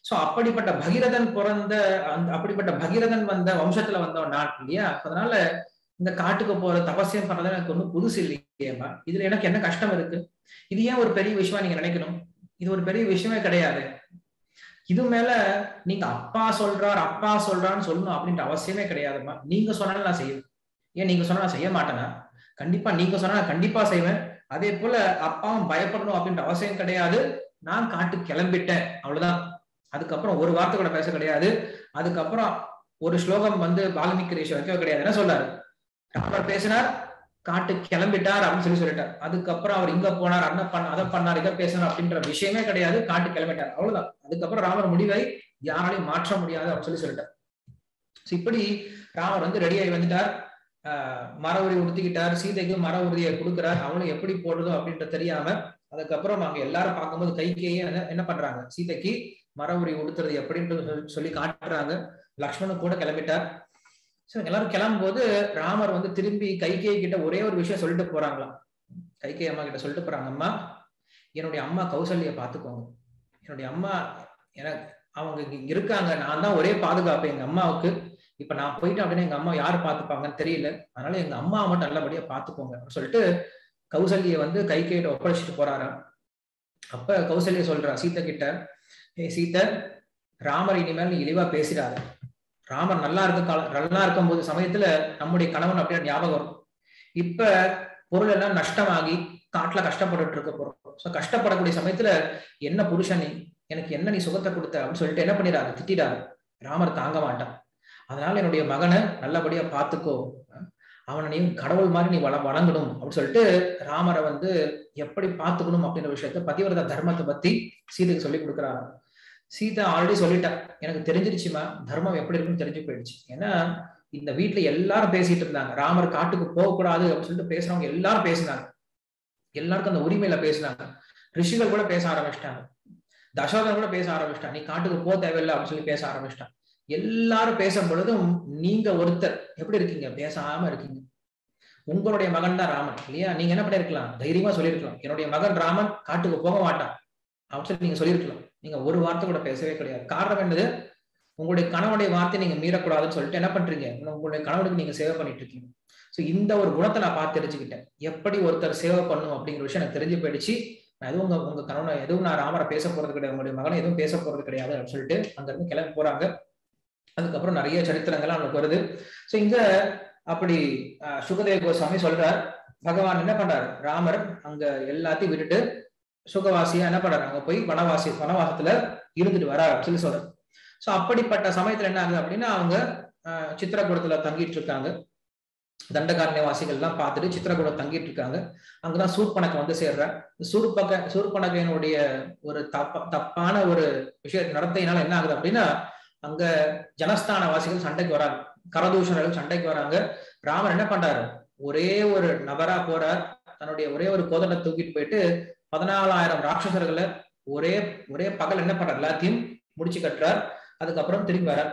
சோ அப்படிப்பட்ட பகீரதன் பிறந்த அந்த அப்படிப்பட்ட பகீரதன் வந்த வம்சத்துல வந்தவன் நான் இல்லையா அதனால இந்த காட்டுக்கு போற தபசியம் பண்றது எனக்கு ஒன்றும் புதுசு இல்லையேம்மா இதுல எனக்கு என்ன கஷ்டம் இருக்கு இது ஏன் ஒரு பெரிய விஷயமா நீங்க நினைக்கணும் இது ஒரு பெரிய விஷயமே கிடையாது இது மேல நீங்க அப்பா சொல்றார் அப்பா சொல்றான்னு சொல்லணும் அப்படின்ற அவசியமே கிடையாதுமா நீங்க சொன்னாலும் நான் செய்வேன் ஏன் நீங்க சொன்னா நான் செய்ய மாட்டேனா கண்டிப்பா நீங்க சொன்னா நான் கண்டிப்பா செய்வேன் அதே போல அப்பாவும் பயப்படணும் அப்படின்ற அவசியம் கிடையாது நான் காட்டுக்கு கிளம்பிட்டேன் அவ்வளவுதான் அதுக்கப்புறம் ஒரு வார்த்தை கூட பேச கிடையாது அதுக்கப்புறம் ஒரு ஸ்லோகம் வந்து வால்மீகி ரிஷி வைக்கவே கிடையாது என்ன சொல்றாரு ராமர் பேசினார் காட்டுக்கு கிளம்பிட்டார் அப்படின்னு சொல்லி சொல்லிட்டார் அதுக்கப்புறம் அவர் இங்க போனார் அண்ணன் பண்ண அதை பண்ணார் இதை பேசினார் அப்படின்ற விஷயமே கிடையாது காட்டுக்கு கிளம்பிட்டார் அவ்வளவுதான் அதுக்கப்புறம் ராமர் முடிவை யாராலையும் மாற்ற முடியாது அப்படின்னு சொல்லி சொல்லிட்டார் இப்படி ராமர் வந்து ரெடியாகி வந்துட்டார் மர உரி உடுத்திக்கிட்டார் சீதைக்கு மர உறுதியை கொடுக்குறார் அவளும் எப்படி போடுறதோ அப்படின்ற தெரியாம அதுக்கப்புறம் அவங்க எல்லாரும் பார்க்கும்போது கைக்கையே என்ன பண்றாங்க சீதைக்கு மர உரி உடுத்துறது எப்படின்ட்டு சொல்லி காட்டுறாங்க லக்ஷ்மணன் கூட கிளம்பிட்டார் ஸோ எல்லாரும் கிளம்பும் போது ராமர் வந்து திரும்பி கைகே கிட்ட ஒரே ஒரு விஷயம் சொல்லிட்டு போறாங்களாம் கைகே அம்மா கிட்ட சொல்லிட்டு போறாங்க அம்மா என்னுடைய அம்மா கௌசல்ய பாத்துக்கோங்க என்னுடைய அம்மா எனக்கு அவங்க இங்க இருக்காங்க நான் தான் ஒரே பாதுகாப்பு எங்க அம்மாவுக்கு இப்ப நான் போயிட்டேன் அப்படின்னா எங்க அம்மா யாரு பாத்துப்பாங்கன்னு தெரியல அதனால எங்க அம்மா மட்டும் நல்லபடியா பாத்துக்கோங்க அப்படின்னு சொல்லிட்டு கௌசல்ய வந்து கைகையிட்ட ஒப்படைச்சிட்டு போறாராம் அப்ப கௌசல்ய சொல்றா சீத்தை கிட்ட ஏ சீத்தை ராமர் இனிமேல் நீ இழிவா பேசிடாத ராமர் நல்லா இருக்க கால நல்லா இருக்கும் போது சமயத்துல நம்முடைய கணவன் அப்படியே ஞாபகம் வரும் இப்ப பொருள் எல்லாம் நஷ்டமாகி காட்டுல கஷ்டப்பட்டுட்டு இருக்க போறோம் ஸோ கஷ்டப்படக்கூடிய சமயத்துல என்ன புருஷன் நீ எனக்கு என்ன நீ சுகத்தை கொடுத்த அப்படின்னு சொல்லிட்டு என்ன பண்ணிடாரு திட்டிடாரு ராமர் தாங்க மாட்டான் அதனால என்னுடைய மகனை நல்லபடியா பாத்துக்கோ அவனை நீ கடவுள் மாதிரி நீ வள வணங்கணும் அப்படின்னு சொல்லிட்டு ராமரை வந்து எப்படி பாத்துக்கணும் அப்படின்ற விஷயத்த பதிவிரத தர்மத்தை பத்தி சீதைக்கு சொல்லி கொடுக்குறாரு சீதா ஆல்ரெடி சொல்லிட்டா எனக்கு தெரிஞ்சிருச்சுமா தர்மம் எப்படி இருக்குன்னு தெரிஞ்சு போயிடுச்சு ஏன்னா இந்த வீட்டுல எல்லாரும் பேசிட்டு இருந்தாங்க ராமர் காட்டுக்கு போகக்கூடாது அப்படின்னு சொல்லிட்டு பேசுறவங்க எல்லாரும் பேசினாங்க எல்லாருக்கும் அந்த உரிமையில பேசினாங்க ரிஷிகள் கூட பேச ஆரம்பிச்சிட்டாங்க தசோதரன் கூட பேச ஆரம்பிச்சிட்டான் நீ காட்டுக்கு போக தேவையில்லை அப்படின்னு சொல்லி பேச ஆரம்பிச்சிட்டான் எல்லாரும் பேசும் பொழுதும் நீங்க ஒருத்தர் எப்படி இருக்கீங்க பேசாம இருக்கீங்க உங்களுடைய மகன் தான் ராமன் இல்லையா நீங்க என்ன பண்ணிருக்கலாம் தைரியமா சொல்லியிருக்கலாம் என்னுடைய மகன் ராமன் காட்டுக்கு போக மாட்டான் அப்படின்னு சொல்லி நீங்க சொல்லியிருக்கலாம் நீங்க ஒரு வார்த்தை கூட பேசவே கிடையாது காரணம் என்னது உங்களுடைய கணவனுடைய வார்த்தை நீங்க மீறக்கூடாதுன்னு சொல்லிட்டு என்ன பண்றீங்க உங்களுடைய கணவனுக்கு நீங்க சேவை பண்ணிட்டு இருக்கீங்க ஸோ இந்த ஒரு குணத்தை நான் பார்த்து தெரிஞ்சுக்கிட்டேன் எப்படி ஒருத்தர் சேவை பண்ணும் அப்படிங்கிற விஷயம் எனக்கு தெரிஞ்சு போயிடுச்சு நான் எதுவும் உங்க உங்க கணவனை எதுவும் நான் ராமரை பேச போறது கிடையாது உங்களுடைய மகனை எதுவும் பேச போறது கிடையாது அப்படின்னு சொல்லிட்டு அங்க இருந்து கிளம்பி போறாங்க அதுக்கப்புறம் நிறைய சரித்திரங்கள்லாம் அவனுக்கு வருது ஸோ இங்க அப்படி சுகதேவ கோஸ்வாமி சொல்றார் பகவான் என்ன பண்றாரு ராமர் அங்க எல்லாத்தையும் விட்டுட்டு சுகவாசியா என்ன பண்றாரு அங்க போய் வனவாசி வனவாசத்துல இருந்துட்டு வரா சொல்லி சொல்றாரு சோ அப்படிப்பட்ட சமயத்துல என்ன ஆகுது அப்படின்னா அவங்க சித்திரகூடத்துல தங்கிட்டு இருக்காங்க தண்டகாரண்ய வாசிகள் எல்லாம் பார்த்துட்டு சித்திரகூடம் தங்கிட்டு இருக்காங்க அங்கதான் சூர்பனக்கை வந்து சேர்ற சூர்பக சூர்பனகையினுடைய ஒரு தப்ப தப்பான ஒரு விஷய நடத்தையினால என்ன ஆகுது அப்படின்னா அங்க ஜனஸ்தான வாசிகள் சண்டைக்கு வராங்க கரதூஷணர்கள் சண்டைக்கு வராங்க ராமர் என்ன பண்றாரு ஒரே ஒரு நபரா போறார் தன்னுடைய ஒரே ஒரு கோதண்டை தூக்கிட்டு போயிட்டு பதினாலாயிரம் ராட்சசர்களை ஒரே ஒரே பகல் என்ன பண்றார் எல்லாத்தையும் முடிச்சு கட்டுறார் அதுக்கப்புறம் திரும்பி வர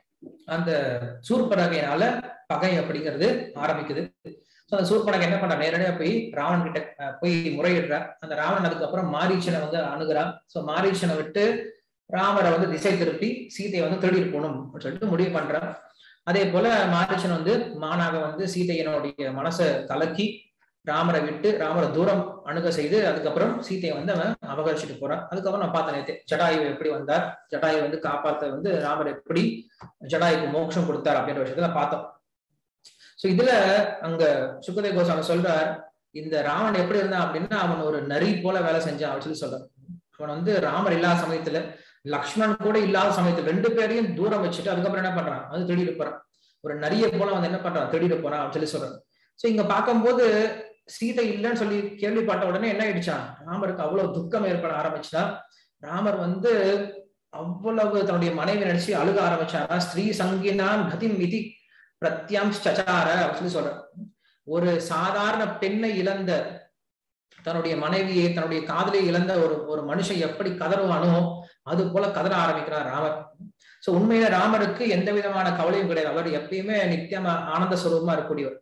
அந்த சூர்பனகையினால பகை அப்படிங்கிறது ஆரம்பிக்குது ஸோ அந்த சூர்பனகை என்ன பண்றா நேரடியா போய் ராவணன் கிட்ட போய் முறையிடுறார் அந்த ராவணன் அதுக்கப்புறம் மாரீச்சனை வந்து அணுகிறான் ஸோ மாரீச்சனை விட்டு ராமரை வந்து திசை திருப்பி சீதையை வந்து திருடிட்டு போகணும் அப்படின்னு சொல்லிட்டு முடிவு பண்றான் அதே போல மாரீச்சன் வந்து மானாக வந்து சீதையனுடைய மனசை கலக்கி ராமரை விட்டு ராமரை தூரம் அணுக செய்து அதுக்கப்புறம் சீதையை வந்து அவன் அபகரிச்சுட்டு போறான் அதுக்கப்புறம் நான் பார்த்தேன் நேற்று ஜடாயு எப்படி வந்தார் ஜடாயு வந்து காப்பாத்த வந்து ராமர் எப்படி ஜடாயுக்கு மோட்சம் கொடுத்தார் அப்படின்ற விஷயத்த பார்த்தோம் சோ இதுல அங்க சுக்கதே கோசாமி சொல்றார் இந்த ராமன் எப்படி இருந்தான் அப்படின்னா அவன் ஒரு நரி போல வேலை செஞ்சான் அப்படின்னு சொல்லி சொல்றான் அவன் வந்து ராமர் இல்லாத சமயத்துல லக்ஷ்மணன் கூட இல்லாத சமயத்துல ரெண்டு பேரையும் தூரம் வச்சுட்டு அதுக்கப்புறம் என்ன பண்றான் வந்து தேடிட்டு போறான் ஒரு நரிய போல வந்து என்ன பண்றான் தேடிட்டு போறான் அப்படின்னு சொல்லி சொல்றான் சோ இங்க பார்க்கும்போது சீதை இல்லைன்னு சொல்லி கேள்விப்பட்ட உடனே என்ன ஆயிடுச்சான் ராமருக்கு அவ்வளவு துக்கம் ஏற்பட ஆரம்பிச்சுதா ராமர் வந்து அவ்வளவு தன்னுடைய மனைவி நினைச்சு அழுக ஆரம்பிச்சாரா ஸ்ரீ சங்கினாம் கதி மிதி பிரத்யாம் சச்சார அப்படின்னு சொல்லி சொல்ற ஒரு சாதாரண பெண்ணை இழந்த தன்னுடைய மனைவியை தன்னுடைய காதலை இழந்த ஒரு ஒரு மனுஷன் எப்படி கதறுவானோ அது போல கதற ஆரம்பிக்கிறார் ராமர் சோ உண்மையில ராமருக்கு எந்த விதமான கவலையும் கிடையாது அவர் எப்பயுமே நித்தியம் ஆனந்த சுரூபமா இருக்கக்கூடியவர்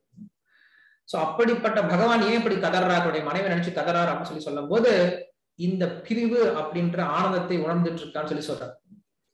சோ அப்படிப்பட்ட பகவான் ஏன் இப்படி கதறார் அவருடைய மனைவி நினைச்சு கதறார் அப்படின்னு சொல்லி சொல்லும் போது இந்த பிரிவு அப்படின்ற ஆனந்தத்தை உணர்ந்துட்டு இருக்கான்னு சொல்லி சொல்றார்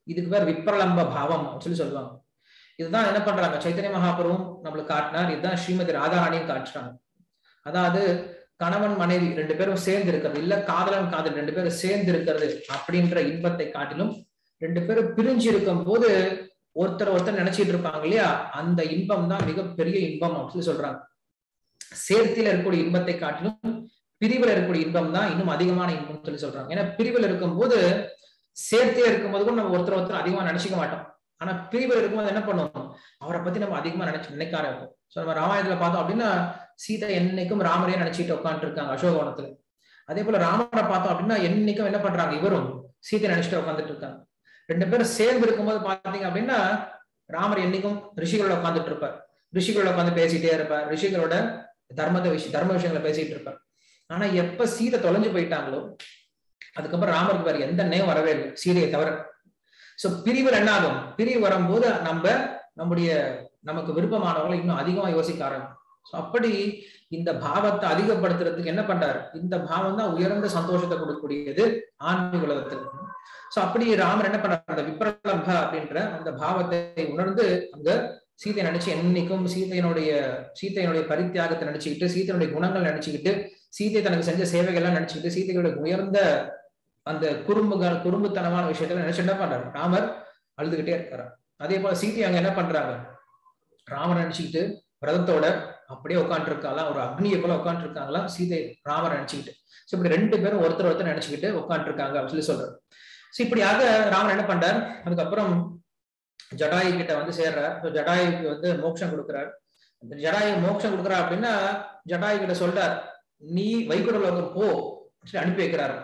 இதுக்கு பேர் விப்ரலம்ப பாவம் அப்படின்னு சொல்லி சொல்லுவாங்க இதுதான் என்ன பண்றாங்க சைத்தன்ய மகாபுருவும் நம்மளுக்கு காட்டினார் இதுதான் ஸ்ரீமதி ராதாராணியும் காட்டுறாங்க அதாவது கணவன் மனைவி ரெண்டு பேரும் சேர்ந்து இருக்கிறது இல்ல காதலன் காதல் ரெண்டு பேரும் சேர்ந்து இருக்கிறது அப்படின்ற இன்பத்தை காட்டிலும் ரெண்டு பேரும் பிரிஞ்சு இருக்கும் போது ஒருத்தர் ஒருத்தர் நினைச்சிட்டு இருப்பாங்க இல்லையா அந்த இன்பம் தான் மிகப்பெரிய இன்பம் அப்படின்னு சொல்றாங்க சேர்த்தில இருக்கக்கூடிய இன்பத்தை காட்டிலும் பிரிவில் இருக்கக்கூடிய இன்பம் தான் இன்னும் அதிகமான இன்பம் சொல்லி சொல்றாங்க ஏன்னா பிரிவில் இருக்கும்போது சேர்த்தே இருக்கும்போது கூட நம்ம ஒருத்தர் ஒருத்தர் அதிகமா நினைச்சுக்க மாட்டோம் ஆனா பிரிவில் இருக்கும்போது என்ன பண்ணுவோம் அவரை பத்தி நம்ம அதிகமா நினைச்சு நினைக்க ஆரம்பிப்போம் ஸோ நம்ம ராமாயணத்துல பார்த்தோம் அப்படின்னா சீதை என்னைக்கும் ராமரையே நினைச்சிட்டு உட்காந்துட்டு இருக்காங்க அசோகவனத்துல அதே போல ராமரை பார்த்தோம் அப்படின்னா என்னைக்கும் என்ன பண்றாங்க இவரும் சீதை நினைச்சிட்டு உட்காந்துட்டு இருக்காங்க ரெண்டு பேரும் சேர்ந்து இருக்கும்போது பாத்தீங்க அப்படின்னா ராமர் என்னைக்கும் ரிஷிகளோட உட்காந்துட்டு இருப்பார் ரிஷிகளோட உட்காந்து பேசிட்டே இருப்பார் ரிஷிகளோட தர்மத்தை விஷயம் தர்ம விஷயங்களை பேசிட்டு இருப்பார் ஆனா எப்ப சீதை தொலைஞ்சு போயிட்டாங்களோ அதுக்கப்புறம் ராமருக்கு வேற எந்த நேம் வரவே இல்லை சீதையை தவிர சோ பிரிவில் என்ன ஆகும் பிரிவு வரும்போது நம்ம நம்முடைய நமக்கு விருப்பமானவங்களை இன்னும் அதிகமா யோசிக்க ஆரம்பிக்கும் ஸோ அப்படி இந்த பாவத்தை அதிகப்படுத்துறதுக்கு என்ன பண்றாரு இந்த பாவம் தான் உயர்ந்த சந்தோஷத்தை கொடுக்கக்கூடியது ஆன்மீக உலகத்தில் சோ அப்படி ராமர் என்ன பண்றாரு அந்த விப்ரலம்ப அப்படின்ற அந்த பாவத்தை உணர்ந்து அங்க சீதை நினைச்சு என்னைக்கும் சீதையினுடைய சீதையினுடைய பரித்தியாகத்தை நினைச்சுக்கிட்டு சீதையினுடைய குணங்கள் நினைச்சுக்கிட்டு சீதை தனக்கு செஞ்ச சேவைகள்லாம் நினைச்சுக்கிட்டு சீதைகளுடைய உயர்ந்த அந்த குறும்புகள் குறும்புத்தனமான விஷயத்துல நினைச்சு என்ன பண்றாரு ராமர் அழுதுகிட்டே இருக்காரு அதே போல சீதை அங்க என்ன பண்றாங்க ராமர் நினைச்சுக்கிட்டு விரதத்தோட அப்படியே உட்காந்துருக்காங்களாம் ஒரு அக்னியை போல உட்காந்துருக்காங்களாம் சீதை ராமர் நினைச்சுக்கிட்டு ஸோ இப்படி ரெண்டு பேரும் ஒருத்தர் ஒருத்தர் நினைச்சுக்கிட்டு உட்காந்துருக்காங்க அப்படின்னு சொல்லி சொல்றாரு ஸோ இப்படியாக ராமர் என்ன பண்றார் அதுக்கப்புறம் ஜடாயு கிட்ட வந்து சேர்றார் ஜடாயுக்கு வந்து மோட்சம் கொடுக்குறார் ஜடாயு மோட்சம் கொடுக்குறார் அப்படின்னா ஜடாயு கிட்ட சொல்றார் நீ வைகுண்ட லோகம் போ சொல்லி அனுப்பி வைக்கிறாரு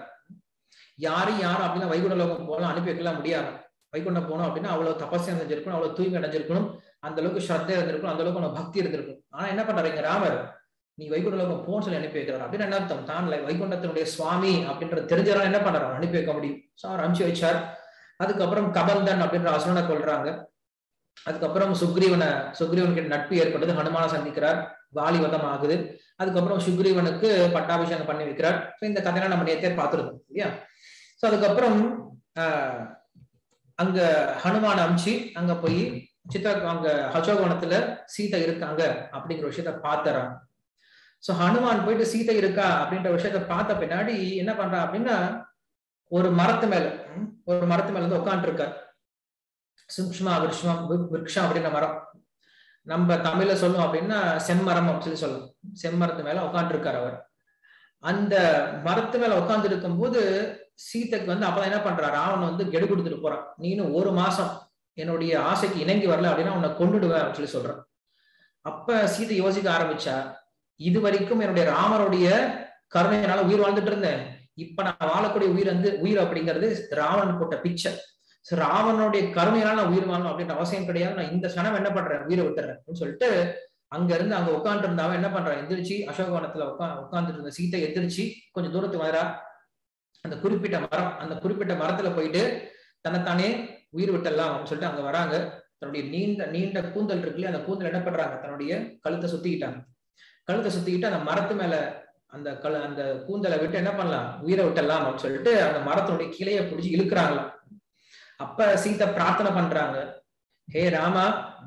யாரும் யாரும் அப்படின்னா வைகுண்ட லோகம் போகலாம் அனுப்பி வைக்கலாம் முடியாது வைகுண்டம் போனோம் அப்படின்னா அவ்வளவு தபஸ்யம் செஞ்சிருக்கணும் அவ்வளவு தூய்மை அடைஞ்சிருக்கணும் அந்த அளவுக்கு ஸ்ரத்தை இருந்திருக்கும் அந்த அளவுக்கு உனக்கு பக்தி இருந்திருக்கும் ஆனா என்ன பண்றீங்க ராமர் நீ வைகுண்ட லோகம் போன்னு சொல்லி அனுப்பி வைக்கிறார் அப்படின்னு என்ன அர்த்தம் தான் வைகுண்டத்தினுடைய சுவாமி அப்படின்ற தெரிஞ்சவங்க என்ன பண்றாரு அனுப்பி வைக்க முடியும் ஸோ அவர் அனுப்பிச்சு வச்சார் அதுக்கப்புறம் கபந்தன் அப்படின்ற அசுரனை கொள்றாங்க அதுக்கப்புறம் சுக்ரீவனை சுக்ரீவன் கிட்ட நட்பு ஏற்பட்டது ஹனுமான சந்திக்கிறார் வாலி வதம் ஆகுது அதுக்கப்புறம் சுக்ரீவனுக்கு பட்டாபிஷேகம் பண்ணி வைக்கிறார் இந்த கதையெல்லாம் நம்ம நேத்தே பார்த்துருக்கோம் இல்லையா ஸோ அதுக்கப்புறம் ஆஹ் அங்க ஹனுமான அமிச்சு அங்க போய் சித்தா அங்க அசோகவனத்துல சீதை இருக்காங்க அப்படிங்கிற விஷயத்த பாத்துறான் சோ ஹனுமான் போயிட்டு சீதை இருக்கா அப்படின்ற விஷயத்த பார்த்த பின்னாடி என்ன பண்றான் அப்படின்னா ஒரு மரத்து மேல ஒரு மரத்து மேல வந்து உட்காந்து இருக்கார் சுக்ஷ்மா விருஷ்மம் விருக்ஷம் அப்படின்ற மரம் நம்ம தமிழ்ல சொல்லுவோம் அப்படின்னா செம்மரம் அப்படின்னு சொல்லி சொல்லலாம் செம்மரத்து மேல உட்காந்து இருக்கார் அவர் அந்த மரத்து மேல உட்கார்ந்து இருக்கும் போது சீதைக்கு வந்து அப்பதான் என்ன பண்றா ராவணன் வந்து கெடு கொடுத்துட்டு போறான் நீனும் ஒரு மாசம் என்னுடைய ஆசைக்கு இணங்கி வரல அப்படின்னா உன்னை கொண்டுடுவேன் அப்படின்னு சொல்லி சொல்றான் அப்ப சீதை யோசிக்க ஆரம்பிச்சா இது வரைக்கும் என்னுடைய ராமருடைய கருணையினால உயிர் வாழ்ந்துட்டு இருந்தேன் இப்ப நான் வாழக்கூடிய உயிர் வந்து உயிர் அப்படிங்கிறது ராவணன் போட்ட பிக்சர் ராவனுடைய கருணையினால நான் உயிர் வாழணும் அப்படின்ற அவசியம் கிடையாது நான் இந்த சனம் என்ன பண்றேன் உயிரை விட்டுறேன் அப்படின்னு சொல்லிட்டு அங்க இருந்து அங்க உட்காந்து இருந்தாவன் என்ன பண்றான் எந்திரிச்சு அசோகவனத்துல உட்கா உட்காந்துட்டு இருந்த சீத்தை எந்திரிச்சு கொஞ்சம் தூரத்துக்கு வரா அந்த குறிப்பிட்ட மரம் அந்த குறிப்பிட்ட மரத்துல போயிட்டு தன்னைத்தானே உயிர் விட்டலாம் அப்படின்னு சொல்லிட்டு அங்க வராங்க தன்னுடைய நீண்ட நீண்ட கூந்தல் இருக்குல்ல அந்த கூந்தல் என்ன பண்றாங்க தன்னுடைய கழுத்தை சுத்திக்கிட்டாங்க கழுத்தை சுத்திக்கிட்டு அந்த மரத்து மேல அந்த கழு அந்த கூந்தலை விட்டு என்ன பண்ணலாம் உயிரை விட்டலாம் அப்படின்னு சொல்லிட்டு அந்த மரத்தினுடைய கிளைய பிடிச்சி இழுக்கிறாங்களாம் அப்ப சீதை பிரார்த்தனை பண்றாங்க ஹே ராமா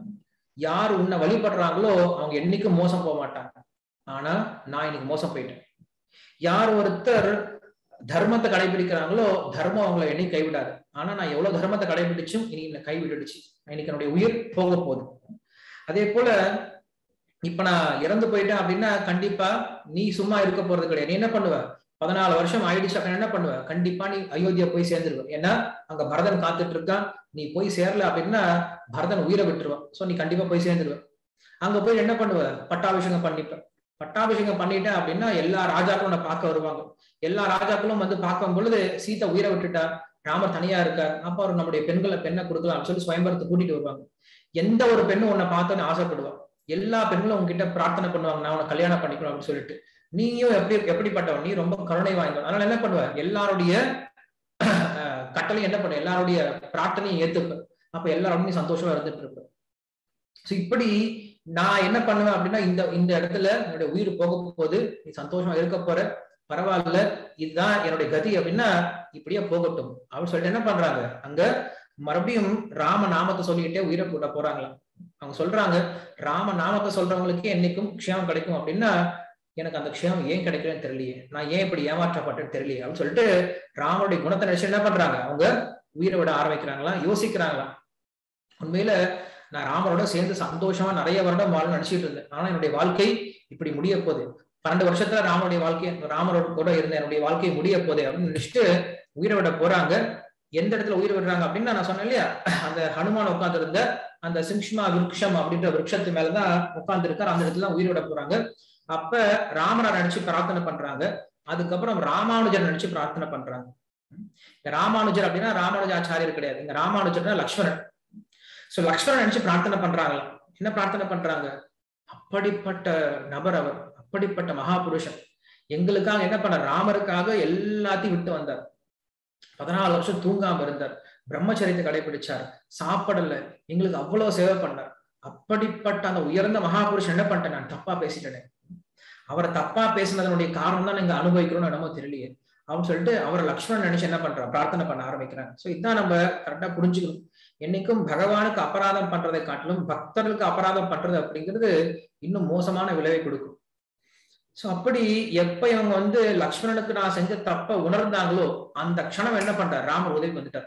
யார் உன்னை வழிபடுறாங்களோ அவங்க என்னைக்கும் மோசம் போக மாட்டாங்க ஆனா நான் இன்னைக்கு மோசம் போயிட்டேன் யார் ஒருத்தர் தர்மத்தை கடைபிடிக்கிறாங்களோ தர்மம் அவங்களை என்னைக்கு கைவிடாது ஆனா நான் எவ்வளவு தர்மத்தை கடைபிடிச்சும் இனி என்னை கைவிட்டுடுச்சு இன்னைக்கு என்னுடைய உயிர் போக போகுது அதே போல இப்ப நான் இறந்து போயிட்டேன் அப்படின்னா கண்டிப்பா நீ சும்மா இருக்க போறது கிடையாது நீ என்ன பண்ணுவ பதினாலு வருஷம் ஆயிடுச்சு அப்படின்னு என்ன பண்ணுவ கண்டிப்பா நீ அயோத்தியா போய் சேர்ந்துருவ ஏன்னா அங்க பரதன் காத்துட்டு இருக்கான் நீ போய் சேரல அப்படின்னா பரதன் உயிரை விட்டுருவான் சோ நீ கண்டிப்பா போய் சேர்ந்துருவ அங்க போய் என்ன பண்ணுவ பட்டாபிஷேகம் பண்ணிப்ப பட்டாபிஷேகம் பண்ணிட்டேன் அப்படின்னா எல்லா ராஜாக்களும் உன்னை பார்க்க வருவாங்க எல்லா ராஜாக்களும் வந்து பார்க்கும் பொழுது சீத்தை உயிரை விட்டுட்டா ராமர் தனியா இருக்கார் அப்ப அவர் நம்முடைய பெண்களை பெண்ணை கொடுக்கலாம் சொல்லி சுயம்பரத்தை கூட்டிட்டு வருவாங்க எந்த ஒரு பெண்ணும் உன்னை பார்த்தோன்னு ஆசைப்படுவான் எல்லா பெண்களும் உங்ககிட்ட பிரார்த்தனை பண்ணுவாங்க நான் உன்னை கல்யாணம் பண்ணிக்கணும் அப்படின்னு சொல்லிட்டு நீயும் எப்படி எப்படிப்பட்டவன் நீ ரொம்ப கருணை வாய்ந்தவன் அதனால என்ன பண்ணுவ எல்லாருடைய கட்டளையும் என்ன பண்ண எல்லாருடைய பிரார்த்தனையும் ஏத்துப்ப அப்ப எல்லாரோட நீ சந்தோஷமா இருந்துட்டு இருப்ப சோ இப்படி நான் என்ன பண்ணுவேன் அப்படின்னா இந்த இந்த இடத்துல என்னுடைய உயிர் போக போகுது நீ சந்தோஷமா இருக்க போற பரவாயில்ல இதுதான் என்னுடைய கதி அப்படின்னா இப்படியே போகட்டும் அப்படின்னு சொல்லிட்டு என்ன பண்றாங்க அங்க மறுபடியும் ராம நாமத்தை சொல்லிக்கிட்டே உயிரை போட்ட போறாங்களாம் அவங்க சொல்றாங்க ராம நாமத்தை சொல்றவங்களுக்கு என்னைக்கும் க்ஷேமம் கிடைக்கும் அப்படின்னா எனக்கு அந்த க்ஷேமம் ஏன் கிடைக்கலன்னு தெரியலையே நான் ஏன் இப்படி ஏமாற்றப்பட்டேன்னு தெரியலையே அப்படின்னு சொல்லிட்டு ராமனுடைய குணத்தை நினைச்சு என்ன பண்றாங்க அவங்க உயிரை விட ஆரம்பிக்கிறாங்களா யோசிக்கிறாங்களாம் உண்மையில நான் ராமரோட சேர்ந்து சந்தோஷமா நிறைய வருடம் வாழ நினைச்சிட்டு இருந்தேன் ஆனா என்னுடைய வாழ்க்கை இப்படி முடிய போகுது பன்னெண்டு வருஷத்துல ராமனுடைய வாழ்க்கை ராமரோட கூட இருந்த என்னுடைய வாழ்க்கை முடிய போதே அப்படின்னு நினைச்சிட்டு உயிரை விட போறாங்க எந்த இடத்துல உயிர் விடுறாங்க அப்படின்னு நான் சொன்னேன் இல்லையா அந்த ஹனுமான் உட்கார்ந்து இருந்த அந்த சிங்ஷ்மா விருட்சம் அப்படின்ற விருட்சத்து மேலதான் உட்கார்ந்து இருக்கார் அந்த இடத்துல உயிர் விட போறாங்க அப்ப ராமனை நினைச்சு பிரார்த்தனை பண்றாங்க அதுக்கப்புறம் ராமானுஜர் நினைச்சு பிரார்த்தனை பண்றாங்க இந்த ராமானுஜர் அப்படின்னா ராமானுஜாச்சாரியர் கிடையாது இந்த ராமானுஜர்னா லக்ஷ்மணன் சோ லக்ஷ்மணன் நினைச்சு பிரார்த்தனை பண்றாங்களாம் என்ன பிரார்த்தனை பண்றாங்க அப்படிப்பட்ட நபர் அவர் அப்படிப்பட்ட மகாபுருஷன் எங்களுக்காக என்ன பண்ண ராமருக்காக எல்லாத்தையும் விட்டு வந்தார் பதினாலு வருஷம் தூங்காம இருந்தார் பிரம்மச்சரியத்தை கடைபிடிச்சார் சாப்பிடல எங்களுக்கு அவ்வளவு சேவை பண்ணார் அப்படிப்பட்ட அந்த உயர்ந்த மகாபுருஷன் என்ன பண்ணிட்டேன் நான் தப்பா பேசிட்டேனே அவரை தப்பா பேசினதனுடைய காரணம் தான் நீங்க அனுபவிக்கிறோம்னு என்னமோ தெரியலையே அப்படின்னு சொல்லிட்டு அவரை லக்ஷ்மணன் நினைச்சு என்ன பண்றான் பிரார்த்தனை பண்ண ஆரம்பிக்கிறாங்க சோ இதான் நம்ம கரெக்டா புரிஞ்சுக்கணும் என்னைக்கும் பகவானுக்கு அபராதம் பண்றதை காட்டிலும் பக்தர்களுக்கு அபராதம் பண்றது அப்படிங்கிறது இன்னும் மோசமான விளைவை கொடுக்கும் சோ அப்படி எப்ப இவங்க வந்து லக்ஷ்மணனுக்கு நான் செஞ்ச தப்ப உணர்ந்தாங்களோ அந்த க்ஷணம் என்ன பண்றார் ராமர் உதவி வந்துட்டார்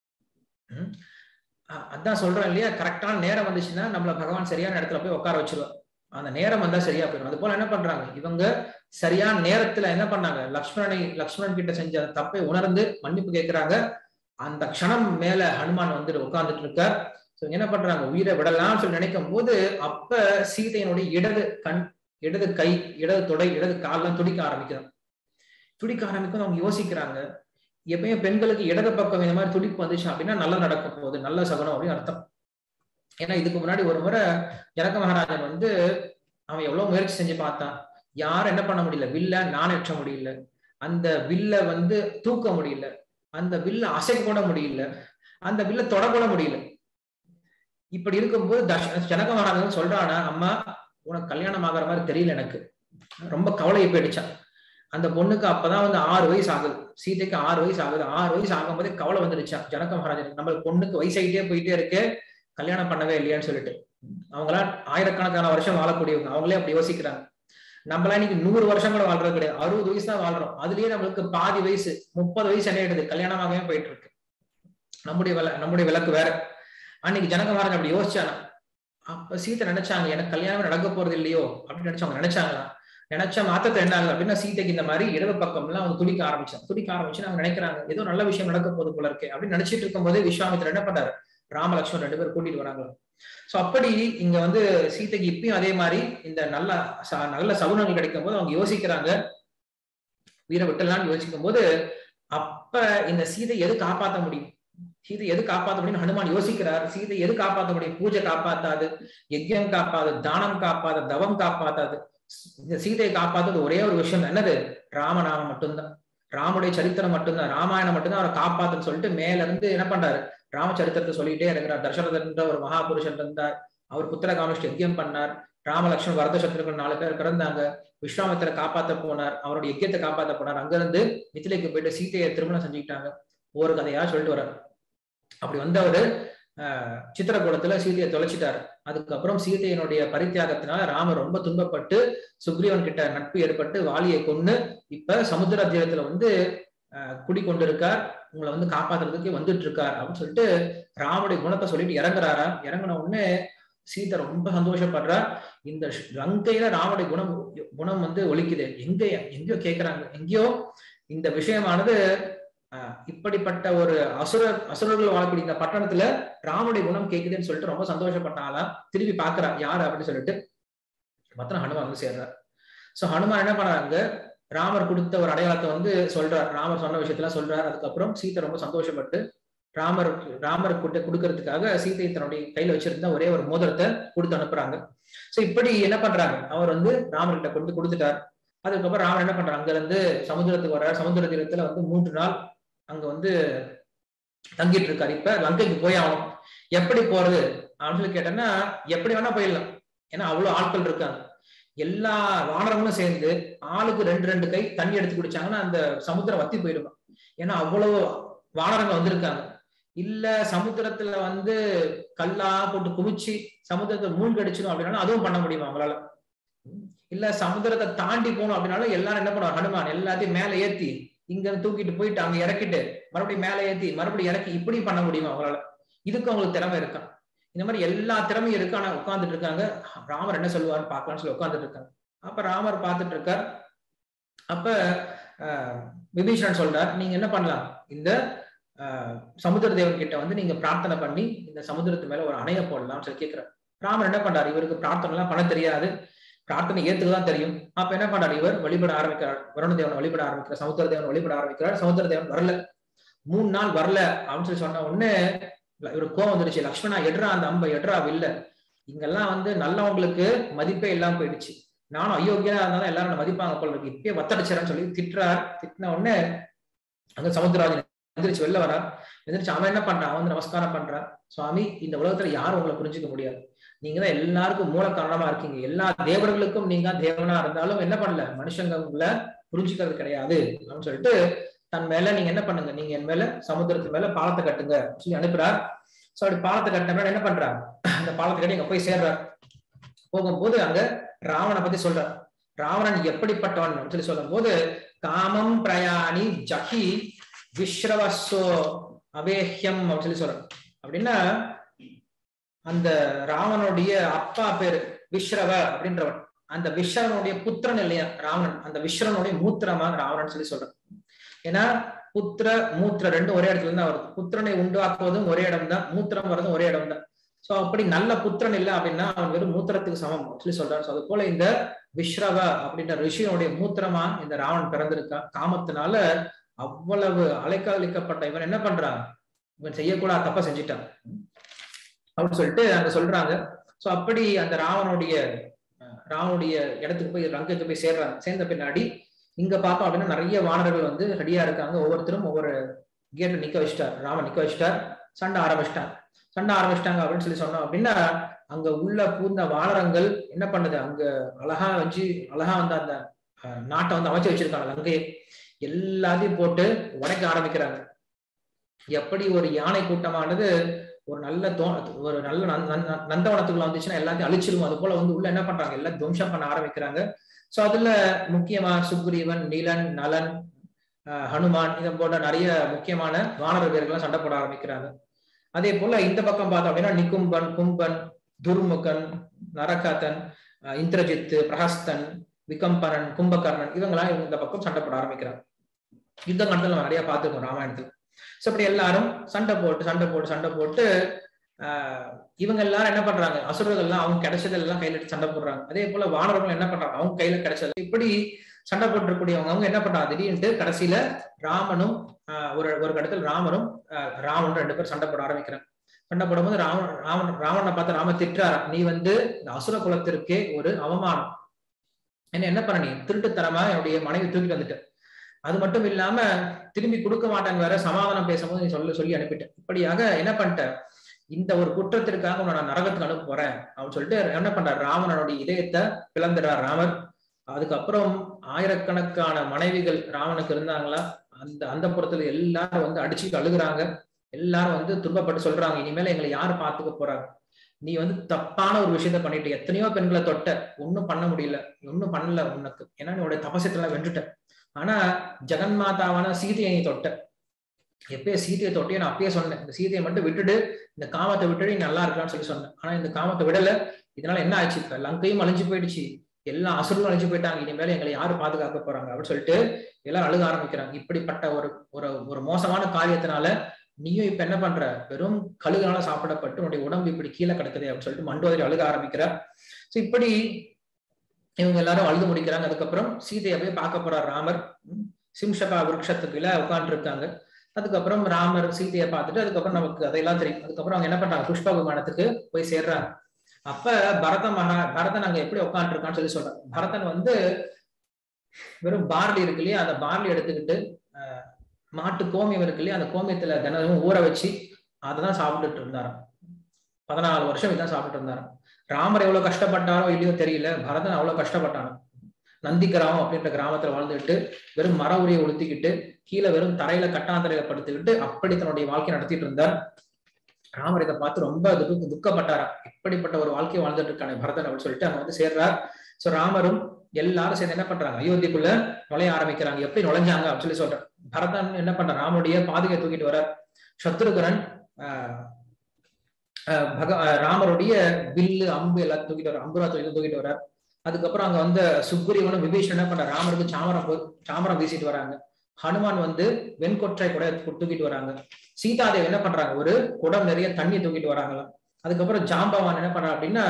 அதான் சொல்றேன் இல்லையா கரெக்டான நேரம் வந்துச்சுன்னா நம்மள பகவான் சரியான இடத்துல போய் உட்கார வச்சிருவார் அந்த நேரம் வந்தா சரியா போயிடும் அது போல என்ன பண்றாங்க இவங்க சரியான நேரத்துல என்ன பண்ணாங்க லக்ஷ்மணனை லக்ஷ்மணன் கிட்ட செஞ்ச தப்பை உணர்ந்து மன்னிப்பு கேட்கிறாங்க அந்த க்ஷணம் மேல ஹனுமான் வந்துட்டு உட்கார்ந்துட்டு இருக்கார் என்ன பண்றாங்க உயிரை விடலாம்னு சொல்லி நினைக்கும் போது அப்ப சீதையினுடைய இடது கண் இடது கை இடது தொடை இடது கால்லாம் துடிக்க ஆரம்பிக்கிறான் துடிக்க ஆரம்பிக்கும் அவங்க யோசிக்கிறாங்க எப்பயும் பெண்களுக்கு இடது பக்கம் இந்த மாதிரி துடிப்பு வந்துச்சு அப்படின்னா நல்லா நடக்க போகுது நல்ல சகுனம் அப்படின்னு அர்த்தம் ஏன்னா இதுக்கு முன்னாடி ஒரு முறை ஜனக மகாராஜன் வந்து அவன் எவ்வளவு முயற்சி செஞ்சு பார்த்தான் யாரும் என்ன பண்ண முடியல வில்ல நாணேற்ற முடியல அந்த வில்ல வந்து தூக்க முடியல அந்த வில்ல அசைக்க கூட முடியல அந்த வில்ல தொட கூட முடியல இப்படி இருக்கும்போது தஷ ஜனக மகாராஜன் சொல்றானா அம்மா உனக்கு கல்யாணம் ஆகிற மாதிரி தெரியல எனக்கு ரொம்ப கவலையை போயிடுச்சான் அந்த பொண்ணுக்கு அப்பதான் வந்து ஆறு வயசு ஆகுது சீதைக்கு ஆறு வயசு ஆகுது ஆறு வயசு ஆகும் போதே கவலை வந்துடுச்சான் ஜனக மகாராஜன் நம்ம பொண்ணுக்கு வயசாகிட்டே போயிட்டே இருக்கு கல்யாணம் பண்ணவே இல்லையான்னு சொல்லிட்டு அவங்களாம் ஆயிரக்கணக்கான வருஷம் வாழக்கூடியவங்க அவங்களே அப்படி யோசிக்கிறாங்க நம்மளாம் இன்னைக்கு நூறு வருஷம் கூட வாழ்றது கிடையாது அறுபது வயசு தான் வாழ்றோம் அதுலயே நம்மளுக்கு பாதி வயசு முப்பது வயசு என்ன ஆயிடுது கல்யாணமாகவே போயிட்டு இருக்கு நம்முடைய வில நம்முடைய விளக்கு வேற அன்னைக்கு ஜனக மகாராஜன் அப்படி யோசிச்சானா அப்ப சீத்தை நினைச்சாங்க எனக்கு கல்யாணம் நடக்க போறது இல்லையோ அப்படின்னு நினைச்சவங்க நினைச்சாங்களா நினைச்ச மாத்தத்தை என்ன ஆகுது அப்படின்னா சீதைக்கு இந்த மாதிரி இடது பக்கம் எல்லாம் அவங்க துடிக்க ஆரம்பிச்சாங்க துடிக்க ஆரம்பிச்சு அவங்க நினைக்கிறாங்க ஏதோ நல்ல விஷயம் நடக்க போது போல இருக்கு அப்படின்னு நினைச்சிட்டு இருக்கும் போதே விஸ்வாமித்திரர் என்ன பண்ணாரு ராமலட்சுமன் ரெண்டு பேரும் கூட்டிட்டு வராங்க சோ அப்படி இங்க வந்து சீதைக்கு இப்பயும் அதே மாதிரி இந்த நல்ல நல்ல சகுனங்கள் கிடைக்கும் போது அவங்க யோசிக்கிறாங்க வீர விட்டலாம்னு யோசிக்கும் போது அப்ப இந்த சீதை எது காப்பாற்ற முடியும் சீதை எது காப்பாற்ற முடியும் ஹனுமான் யோசிக்கிறார் சீதை எது காப்பாற்ற முடியும் பூஜை காப்பாத்தாது யஜ்யம் காப்பாது தானம் காப்பாது தவம் காப்பாத்தாது இந்த சீதையை காப்பாத்தது ஒரே ஒரு விஷயம் என்னது ராமநாமம் மட்டும்தான் ராமுடைய சரித்திரம் மட்டும்தான் ராமாயணம் மட்டும்தான் அவரை காப்பாத்துன்னு சொல்லிட்டு மேல இருந்து என்ன பண்றாரு ராமச்சரித்திரத்தை சொல்லிட்டே இருக்கிறார் தசரதன்ற ஒரு மகாபுருஷன் இருந்தார் அவர் புத்திர காமிஷ்ட யஜ்யம் பண்ணார் ராமலட்சுமண் வரத சத்ருக்கள் நாலு பேர் பிறந்தாங்க விஸ்வாமித்திர காப்பாத்த போனார் அவருடைய யஜ்யத்தை காப்பாத்த போனார் அங்க இருந்து மித்திலைக்கு போயிட்டு சீதையை திருமணம் செஞ்சுக்கிட்டாங்க ஒரு கதையா சொல்லிட்டு வர்றார் அப்படி வந்தவர் சித்திரக்கூடத்துல சீதையை தொலைச்சிட்டாரு அதுக்கப்புறம் சீதையினுடைய பரித்தியாகத்தினால ராமர் ரொம்ப துன்பப்பட்டு சுக்ரீவன் கிட்ட நட்பு ஏற்பட்டு வாலியை கொண்டு இப்ப சமுத்திர தீரத்துல வந்து குடி கொண்டு இருக்கார் உங்களை வந்து காப்பாத்துறதுக்கு வந்துட்டு இருக்கார் அப்படின்னு சொல்லிட்டு ராமுடைய குணத்தை சொல்லிட்டு இறங்குறாரா இறங்கின உடனே சீதை ரொம்ப சந்தோஷப்படுறா இந்த லங்கையில ராமுடைய குணம் குணம் வந்து ஒழிக்குது எங்க எங்கேயோ கேக்குறாங்க எங்கேயோ இந்த விஷயமானது இப்படிப்பட்ட ஒரு அசுர அசுரர்கள் வாழக்கூடிய இந்த பட்டணத்துல ராமுடைய குணம் கேக்குதுன்னு சொல்லிட்டு ரொம்ப சந்தோஷப்பட்டாலாம் திரும்பி பாக்குறா யாரு அப்படின்னு சொல்லிட்டு மத்தன ஹனுமான் வந்து சேர்றார் சோ ஹனுமான் என்ன பண்ணாங்க ராமர் கொடுத்த ஒரு அடையாளத்தை வந்து சொல்றார் ராமர் சொன்ன விஷயத்தெல்லாம் சொல்றார் அதுக்கப்புறம் சீத்தை ரொம்ப சந்தோஷப்பட்டு ராமர் ராமர் கிட்ட கொடுக்கறதுக்காக சீத்தை தன்னுடைய கையில வச்சிருந்த ஒரே ஒரு மோதிரத்தை கொடுத்து அனுப்புறாங்க சோ இப்படி என்ன பண்றாங்க அவர் வந்து ராமர் கிட்ட கொண்டு கொடுத்துட்டார் அதுக்கப்புறம் ராமர் என்ன பண்றாங்க அங்க இருந்து சமுத்திரத்துக்கு வர்றார் சமுத்திர தீரத்துல வந்து மூன்று நாள் அங்க வந்து தங்கிட்டு இருக்காரு இப்ப லங்கைக்கு போய் ஆகணும் எப்படி போறது அப்படின்னு சொல்லி கேட்டேன்னா எப்படி வேணா போயிடலாம் ஏன்னா அவ்வளவு ஆட்கள் இருக்காங்க எல்லா வானரங்களும் சேர்ந்து ஆளுக்கு ரெண்டு ரெண்டு கை தண்ணி எடுத்து குடிச்சாங்கன்னா அந்த சமுத்திரம் வத்தி போயிடுமா ஏன்னா அவ்வளவு வானரங்க வந்திருக்காங்க இல்ல சமுத்திரத்துல வந்து கல்லா போட்டு குவிச்சு சமுத்திரத்தை மூழ்கடிச்சிடும் அப்படின்னாலும் அதுவும் பண்ண முடியுமா அவங்களால இல்ல சமுத்திரத்தை தாண்டி போகணும் அப்படின்னாலும் எல்லாரும் என்ன பண்ணுவாங்க ஹனுமான் எல்லாத்தையும் மேல ஏத்தி இங்க இருந்து தூக்கிட்டு போயிட்டு அங்க இறக்கிட்டு மறுபடியும் மேல ஏத்தி மறுபடியும் இறக்கி இப்படி பண்ண முடியுமா அவங்களால இதுக்கு அவங்களுக்கு திறமை இருக்கா இந்த மாதிரி எல்லா திறமையும் இருக்கு ஆனா உட்கார்ந்துட்டு இருக்காங்க ராமர் என்ன சொல்லுவாருன்னு பார்க்கலாம்னு சொல்லி உட்கார்ந்துட்டு இருக்காங்க அப்ப ராமர் பார்த்துட்டு இருக்கார் அப்ப விபீஷணன் சொல்றார் நீங்க என்ன பண்ணலாம் இந்த சமுத்திர தேவன் கிட்ட வந்து நீங்க பிரார்த்தனை பண்ணி இந்த சமுத்திரத்து மேல ஒரு அணைய போடலாம்னு சொல்லி கேட்கிறார் ராமர் என்ன பண்றாரு இவருக்கு பிரார்த்தனை எல்லாம் பண்ண தெரியாது பிரார்த்தனை ஏத்துக்கதான் தெரியும் அப்ப என்ன பண்றாரு இவர் வழிபட ஆரம்பிக்கிறார் வருண தேவன் வழிபட ஆரம்பிக்கிறார் சமுத்திர தேவன் வழிபட ஆரம்பிக்கிறார் சமுத்திர தேவன் வரல மூணு நாள் வரல அப்படின்னு சொல்லி சொன்ன உடனே இவருக்கு கோவம் வந்துருச்சு லக்ஷ்மணா எட்ரா அந்த அம்ப எட்ரா இல்ல இங்கெல்லாம் வந்து நல்லவங்களுக்கு மதிப்பே இல்லாம போயிடுச்சு நானும் அயோக்கியனா இருந்தாலும் எல்லாரும் மதிப்பாங்க போல இருக்கு இப்பயே வத்தடிச்சிடறேன்னு சொல்லி திட்டுறார் திட்டின உடனே அங்க சமுத்திரராஜன் எந்திரிச்சு வெளில வரா எந்திரிச்சு அவன் என்ன பண்றான் அவன் வந்து நமஸ்காரம் பண்றான் சுவாமி இந்த உலகத்துல யாரும் உங்களை புரிஞ்சுக்க முடியாது நீங்க தான் எல்லாருக்கும் மூல காரணமா இருக்கீங்க எல்லா தேவர்களுக்கும் நீங்க தேவனா இருந்தாலும் என்ன பண்ணல மனுஷங்க உங்களை புரிஞ்சுக்கிறது கிடையாது அப்படின்னு சொல்லிட்டு தன் மேல நீங்க என்ன பண்ணுங்க நீங்க என் மேல சமுத்திரத்து மேல பாலத்தை கட்டுங்க சொல்லி அனுப்புறார் சோ அப்படி பாலத்தை கட்டின என்ன பண்றார் அந்த பாலத்தை கட்டி அங்க போய் சேர்றார் போகும்போது அங்க ராவணனை பத்தி சொல்றார் ராவணன் எப்படிப்பட்டவன் சொல்லி சொல்லும் போது காமம் பிரயாணி ஜகி விஸ்ரவசோ அவேஹ்யம் அப்படின்னு சொல்லி சொல்றார் அப்படின்னா அந்த ராவனுடைய அப்பா பேரு விஸ்ரவ அப்படின்றவன் அந்த விஸ்ரவனுடைய புத்திரன் இல்லையா ராவணன் அந்த விஸ்ரவனுடைய மூத்திரமா ராவணன் சொல்லி சொல்றான் ஏன்னா புத்திர மூத்திர ரெண்டும் ஒரே இடத்துல தான் வருது புத்திரனை உண்டாக்குவதும் ஒரே இடம் தான் மூத்திரம் வர்றதும் ஒரே இடம் தான் சோ அப்படி நல்ல புத்திரன் இல்லை அப்படின்னா அவன் வெறும் மூத்திரத்துக்கு சமம் சொல்லி சொல்றான் சோ அது போல இந்த விஸ்ரவ அப்படின்ற ரிஷியனுடைய மூத்திரமா இந்த ராவன் பிறந்திருக்கான் காமத்தினால அவ்வளவு அலைக்காலிக்கப்பட்ட இவன் என்ன பண்றான் இவன் செய்யக்கூடாத தப்ப செஞ்சிட்டான் அப்படின்னு சொல்லிட்டு அங்க சொல்றாங்க சோ அப்படி அந்த ராவனுடைய ராவனுடைய இடத்துக்கு போய் ரங்கத்துக்கு போய் சேர்றாங்க சேர்ந்த பின்னாடி இங்க பார்த்தோம் அப்படின்னா நிறைய வானர்கள் வந்து ரெடியா இருக்காங்க ஒவ்வொருத்தரும் ஒவ்வொரு கேட்ல நிக்க வச்சிட்டார் ராமன் நிக்க வச்சிட்டார் சண்டை ஆரம்பிச்சிட்டாங்க சண்டை ஆரம்பிச்சிட்டாங்க அப்படின்னு சொல்லி சொன்னோம் அப்படின்னா அங்க உள்ள பூந்த வானரங்கள் என்ன பண்ணுது அங்க அழகா வச்சு அழகா வந்து அந்த நாட்டை வந்து அமைச்சு வச்சிருக்காங்க லங்கையை எல்லாத்தையும் போட்டு உடைக்க ஆரம்பிக்கிறாங்க எப்படி ஒரு யானை கூட்டமானது ஒரு நல்ல தோ ஒரு நல்ல நந்தவனத்துக்குள்ள வந்துச்சுன்னா எல்லாத்தையும் அழிச்சிருவோம் அது போல வந்து உள்ள என்ன பண்றாங்க எல்லாம் துவம்சம் பண்ண ஆரம்பிக்கிறாங்க சோ அதுல முக்கியமா சுக்ரீவன் நீலன் நலன் ஹனுமான் இதை போன்ற நிறைய முக்கியமான வானர வீரர்கள் சண்டை போட ஆரம்பிக்கிறாங்க அதே போல இந்த பக்கம் பார்த்தோம் அப்படின்னா நிகும்பன் கும்பன் துர்முகன் நரகாத்தன் இந்திரஜித்து பிரஹஸ்தன் விகம்பரன் கும்பகர்ணன் இவங்கெல்லாம் இந்த பக்கம் சண்டை போட ஆரம்பிக்கிறாங்க யுத்த கண்டத்தில் நம்ம நிறைய பார்த்துருக்கோம் ராமாயணத்துல ஸோ அப்படி எல்லாரும் சண்டை போட்டு சண்டை போட்டு சண்டை போட்டு ஆஹ் இவங்க எல்லாரும் என்ன பண்றாங்க அசுரர்கள்லாம் அவங்க கிடைச்சது எல்லாம் கையில எடுத்து சண்டை போடுறாங்க அதே போல வானவர்கள் என்ன பண்றாங்க அவங்க கையில கிடைச்சது இப்படி சண்டை போட்டுக்கூடியவங்க அவங்க என்ன பண்றாங்க திடீர்னு கடைசியில ராமனும் ஒரு ஒரு கடத்தில் ராமனும் ராவனும் ரெண்டு பேரும் சண்டை போட ஆரம்பிக்கிறாங்க சண்டை போடும்போது ராவன் ராவன் ராவனை பார்த்து ராம திட்டுறாரா நீ வந்து இந்த அசுர குலத்திற்கே ஒரு அவமானம் என்ன என்ன பண்ண நீ திருட்டுத்தனமா என்னுடைய மனைவி தூக்கிட்டு வந்துட்ட அது மட்டும் இல்லாம திரும்பி கொடுக்க மாட்டேன்னு வேற சமாதானம் பேசும்போது நீ சொல்ல சொல்லி அனுப்பிட்டேன் இப்படியாக என்ன பண்ணிட்ட இந்த ஒரு குற்றத்திற்காக உன்னை நான் நரகத்துக்கு அனுப்ப போறேன் அப்படின்னு சொல்லிட்டு என்ன பண்றார் ராவணனுடைய இதயத்தை பிளந்துடுறார் ராமர் அதுக்கப்புறம் ஆயிரக்கணக்கான மனைவிகள் ராவனுக்கு இருந்தாங்களா அந்த அந்த புறத்துல எல்லாரும் வந்து அடிச்சுட்டு அழுகுறாங்க எல்லாரும் வந்து துன்பப்பட்டு சொல்றாங்க இனிமேல எங்களை யாரு பாத்துக்க போறாங்க நீ வந்து தப்பான ஒரு விஷயத்த பண்ணிட்டு எத்தனையோ பெண்களை தொட்ட ஒன்னும் பண்ண முடியல ஒன்னும் பண்ணல உனக்கு ஏன்னா நீ உடைய தபசத்தெல்லாம் வென்றுட்ட ஆனா ஜெகன்மாதாவான சீதையை நீ தொட்ட எப்பயே சீதையை தொட்டியே நான் அப்பயே சொன்னேன் இந்த சீதையை மட்டும் விட்டுடு இந்த காமத்தை விட்டுடு நீ நல்லா இருக்கலாம்னு சொல்லி சொன்னேன் ஆனா இந்த காமத்தை விடல இதனால என்ன ஆச்சு இப்ப லங்கையும் அழிஞ்சு போயிடுச்சு எல்லா அசுரலும் அழிஞ்சு போயிட்டாங்க இனிமேல எங்களை யாரு பாதுகாக்க போறாங்க அப்படின்னு சொல்லிட்டு எல்லாரும் அழுக ஆரம்பிக்கிறாங்க இப்படிப்பட்ட ஒரு ஒரு ஒரு மோசமான காரியத்தினால நீயும் இப்ப என்ன பண்ற வெறும் கழுகுனால சாப்பிடப்பட்டு உன்னுடைய உடம்பு இப்படி கீழே கிடக்குது அப்படின்னு சொல்லிட்டு மண்டோதரி அழுக ஆரம்பிக்கிற சோ இப்படி இவங்க எல்லாரும் அழுது முடிக்கிறாங்க அதுக்கப்புறம் சீதையை போய் பார்க்க போறார் ராமர் சிம்ஷபா விருட்சத்துக்குள்ள உட்காந்து இருக்காங்க அதுக்கப்புறம் ராமர் சீதையை பார்த்துட்டு அதுக்கப்புறம் நமக்கு அதையெல்லாம் தெரியும் அதுக்கப்புறம் அவங்க என்ன பண்றாங்க புஷ்ப விமானத்துக்கு போய் சேர்றாங்க அப்ப பரத மகா பரதன் அங்க எப்படி உட்காந்துருக்கான்னு சொல்லி சொல்றாங்க பரதன் வந்து வெறும் பார்லி இருக்கு இல்லையா அந்த பார்லி எடுத்துக்கிட்டு மாட்டு கோமியம் இருக்கு இல்லையா அந்த கோமியத்துல தினமும் ஊற வச்சு அதை சாப்பிட்டுட்டு இருந்தாராம் பதினாலு வருஷம் இதான் சாப்பிட்டு இருந்தாராம் ராமர் எவ்வளவு கஷ்டப்பட்டாரோ இல்லையோ தெரியல பரதன் அவ்வளவு கஷ்டப்பட்டானோ நந்தி கிராமம் அப்படின்ற கிராமத்துல வாழ்ந்துட்டு வெறும் மர உரையை உளுத்திக்கிட்டு கீழே வெறும் தரையில கட்டாந்தரையில படுத்துக்கிட்டு அப்படி தன்னுடைய வாழ்க்கை நடத்திட்டு இருந்தார் ராமர் இதை பார்த்து ரொம்ப துக்க துக்கப்பட்டாரா இப்படிப்பட்ட ஒரு வாழ்க்கையை வாழ்ந்துட்டு இருக்கானே பரதன் அப்படின்னு சொல்லிட்டு அங்க வந்து சேர்றார் சோ ராமரும் எல்லாரும் சேர்ந்து என்ன பண்றாங்க அயோத்திக்குள்ள நுழைய ஆரம்பிக்கிறாங்க எப்படி நுழைஞ்சாங்க அப்படின்னு சொல்லி சொல்றேன் பரதன் என்ன பண்றான் ராமனுடைய பாதுகை தூக்கிட்டு வர சத்ருகரன் ஆஹ் பக ராமருடைய வில்லு அம்பு எல்லாம் தூக்கிட்டு வர அம்புரா தூக்கி தூக்கிட்டு வர அதுக்கப்புறம் அங்க வந்து சுக்ரீவனும் விபீஷன் என்ன பண்ற ராமருக்கு சாமரம் சாமரம் வீசிட்டு வராங்க ஹனுமான் வந்து வெண்கொற்றை கூட தூக்கிட்டு வராங்க சீதாதேவி என்ன பண்றாங்க ஒரு குடம் நிறைய தண்ணி தூக்கிட்டு வராங்களாம் அதுக்கப்புறம் ஜாம்பவான் என்ன பண்றா அப்படின்னா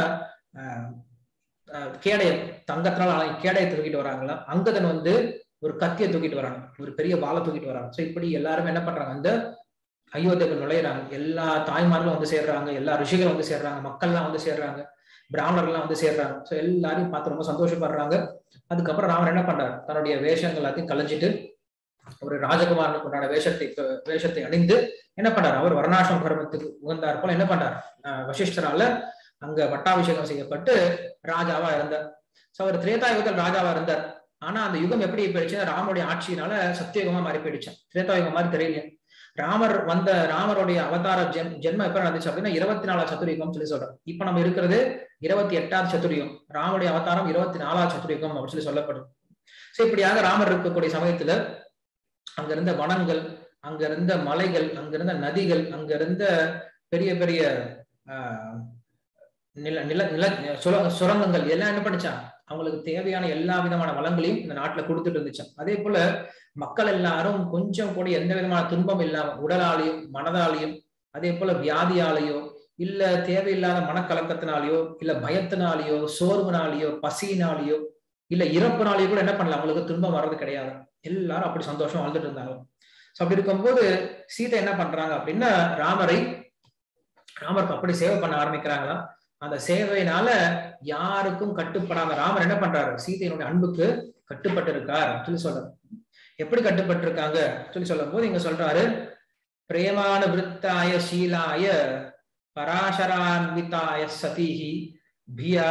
கேடயம் தங்கத்தினால கேடயத்தை தூக்கிட்டு வராங்களாம் அங்கதன் வந்து ஒரு கத்தியை தூக்கிட்டு வராங்க ஒரு பெரிய வாழை தூக்கிட்டு வராங்க ஸோ இப்படி எல்லாருமே என்ன பண்றாங்க இந்த அயோத்தியர்கள் நுழையிறாங்க எல்லா தாய்மார்களும் வந்து சேர்றாங்க எல்லா ரிஷிகளும் வந்து சேர்றாங்க மக்கள்லாம் வந்து சேர்றாங்க பிராமணர்கள்லாம் வந்து சேர்றாங்க ஸோ எல்லாரையும் பார்த்து ரொம்ப சந்தோஷப்படுறாங்க அதுக்கப்புறம் ராமர் என்ன பண்றாரு தன்னுடைய வேஷங்கள் எல்லாத்தையும் கலைஞ்சிட்டு ஒரு ராஜகுமாரனுக்கு உண்டான வேஷத்தை வேஷத்தை அணிந்து என்ன பண்றாரு அவர் வர்ணாசிரம கர்மத்துக்கு உகந்தார் போல என்ன பண்றாரு வசிஷ்டரால அங்க பட்டாபிஷேகம் செய்யப்பட்டு ராஜாவா இருந்தார் ஸோ அவர் திரேதா யுகத்தில் ராஜாவா இருந்தார் ஆனா அந்த யுகம் எப்படி போயிடுச்சுன்னா ராமருடைய ஆட்சியினால சத்தியயுகமா மாறி போயிடுச்சு திரேதா யுகம் மாதிரி தெரியல ராமர் வந்த ராமருடைய அவதார ஜென் ஜென்மம் எப்ப நடந்துச்சு அப்படின்னா இருபத்தி நாலாவது சதுரயுகம் சொல்லி சொல்றோம் இப்ப நம்ம இருக்கிறது இருபத்தி எட்டாவது சதுரயுகம் ராமருடைய அவதாரம் இருபத்தி நாலாவது சதுரயுகம் அப்படின்னு சொல்லி சொல்லப்படுது சோ இப்படியாக ராமர் இருக்கக்கூடிய சமயத்துல அங்க இருந்த வனங்கள் அங்க இருந்த மலைகள் அங்க இருந்த நதிகள் அங்க இருந்த பெரிய பெரிய ஆஹ் நில நில நில சுரங்கங்கள் எல்லாம் என்ன பண்ணிச்சான் அவங்களுக்கு தேவையான எல்லா விதமான வளங்களையும் இந்த நாட்டுல கொடுத்துட்டு இருந்துச்சான் அதே போல மக்கள் எல்லாரும் கொஞ்சம் கூட எந்த விதமான துன்பம் இல்லாம உடலாலையும் மனதாலையும் அதே போல வியாதியாலேயோ இல்ல தேவையில்லாத மனக்கலக்கத்தினாலேயோ இல்ல பயத்தினாலேயோ சோர்வுனாலேயோ பசியினாலேயோ இல்ல இறப்புனாலேயோ கூட என்ன பண்ணலாம் அவங்களுக்கு துன்பம் வர்றது கிடையாது எல்லாரும் அப்படி சந்தோஷம் வாழ்ந்துட்டு இருந்தாங்க ஸோ அப்படி இருக்கும்போது சீதை என்ன பண்றாங்க அப்படின்னா ராமரை ராமருக்கு அப்படி சேவை பண்ண ஆரம்பிக்கிறாங்களா அந்த சேவையினால யாருக்கும் கட்டுப்படாத ராமர் என்ன பண்றாரு சீதையினுடைய அன்புக்கு கட்டுப்பட்டு இருக்கார் சொல்லி சொல்றாரு எப்படி கட்டுப்பட்டு இருக்காங்க சொல்லி சொல்லும் போது இங்க சொல்றாரு பிரேமான விருத்தாய சீலாய பராசரான்விதாய சதீஹி பியா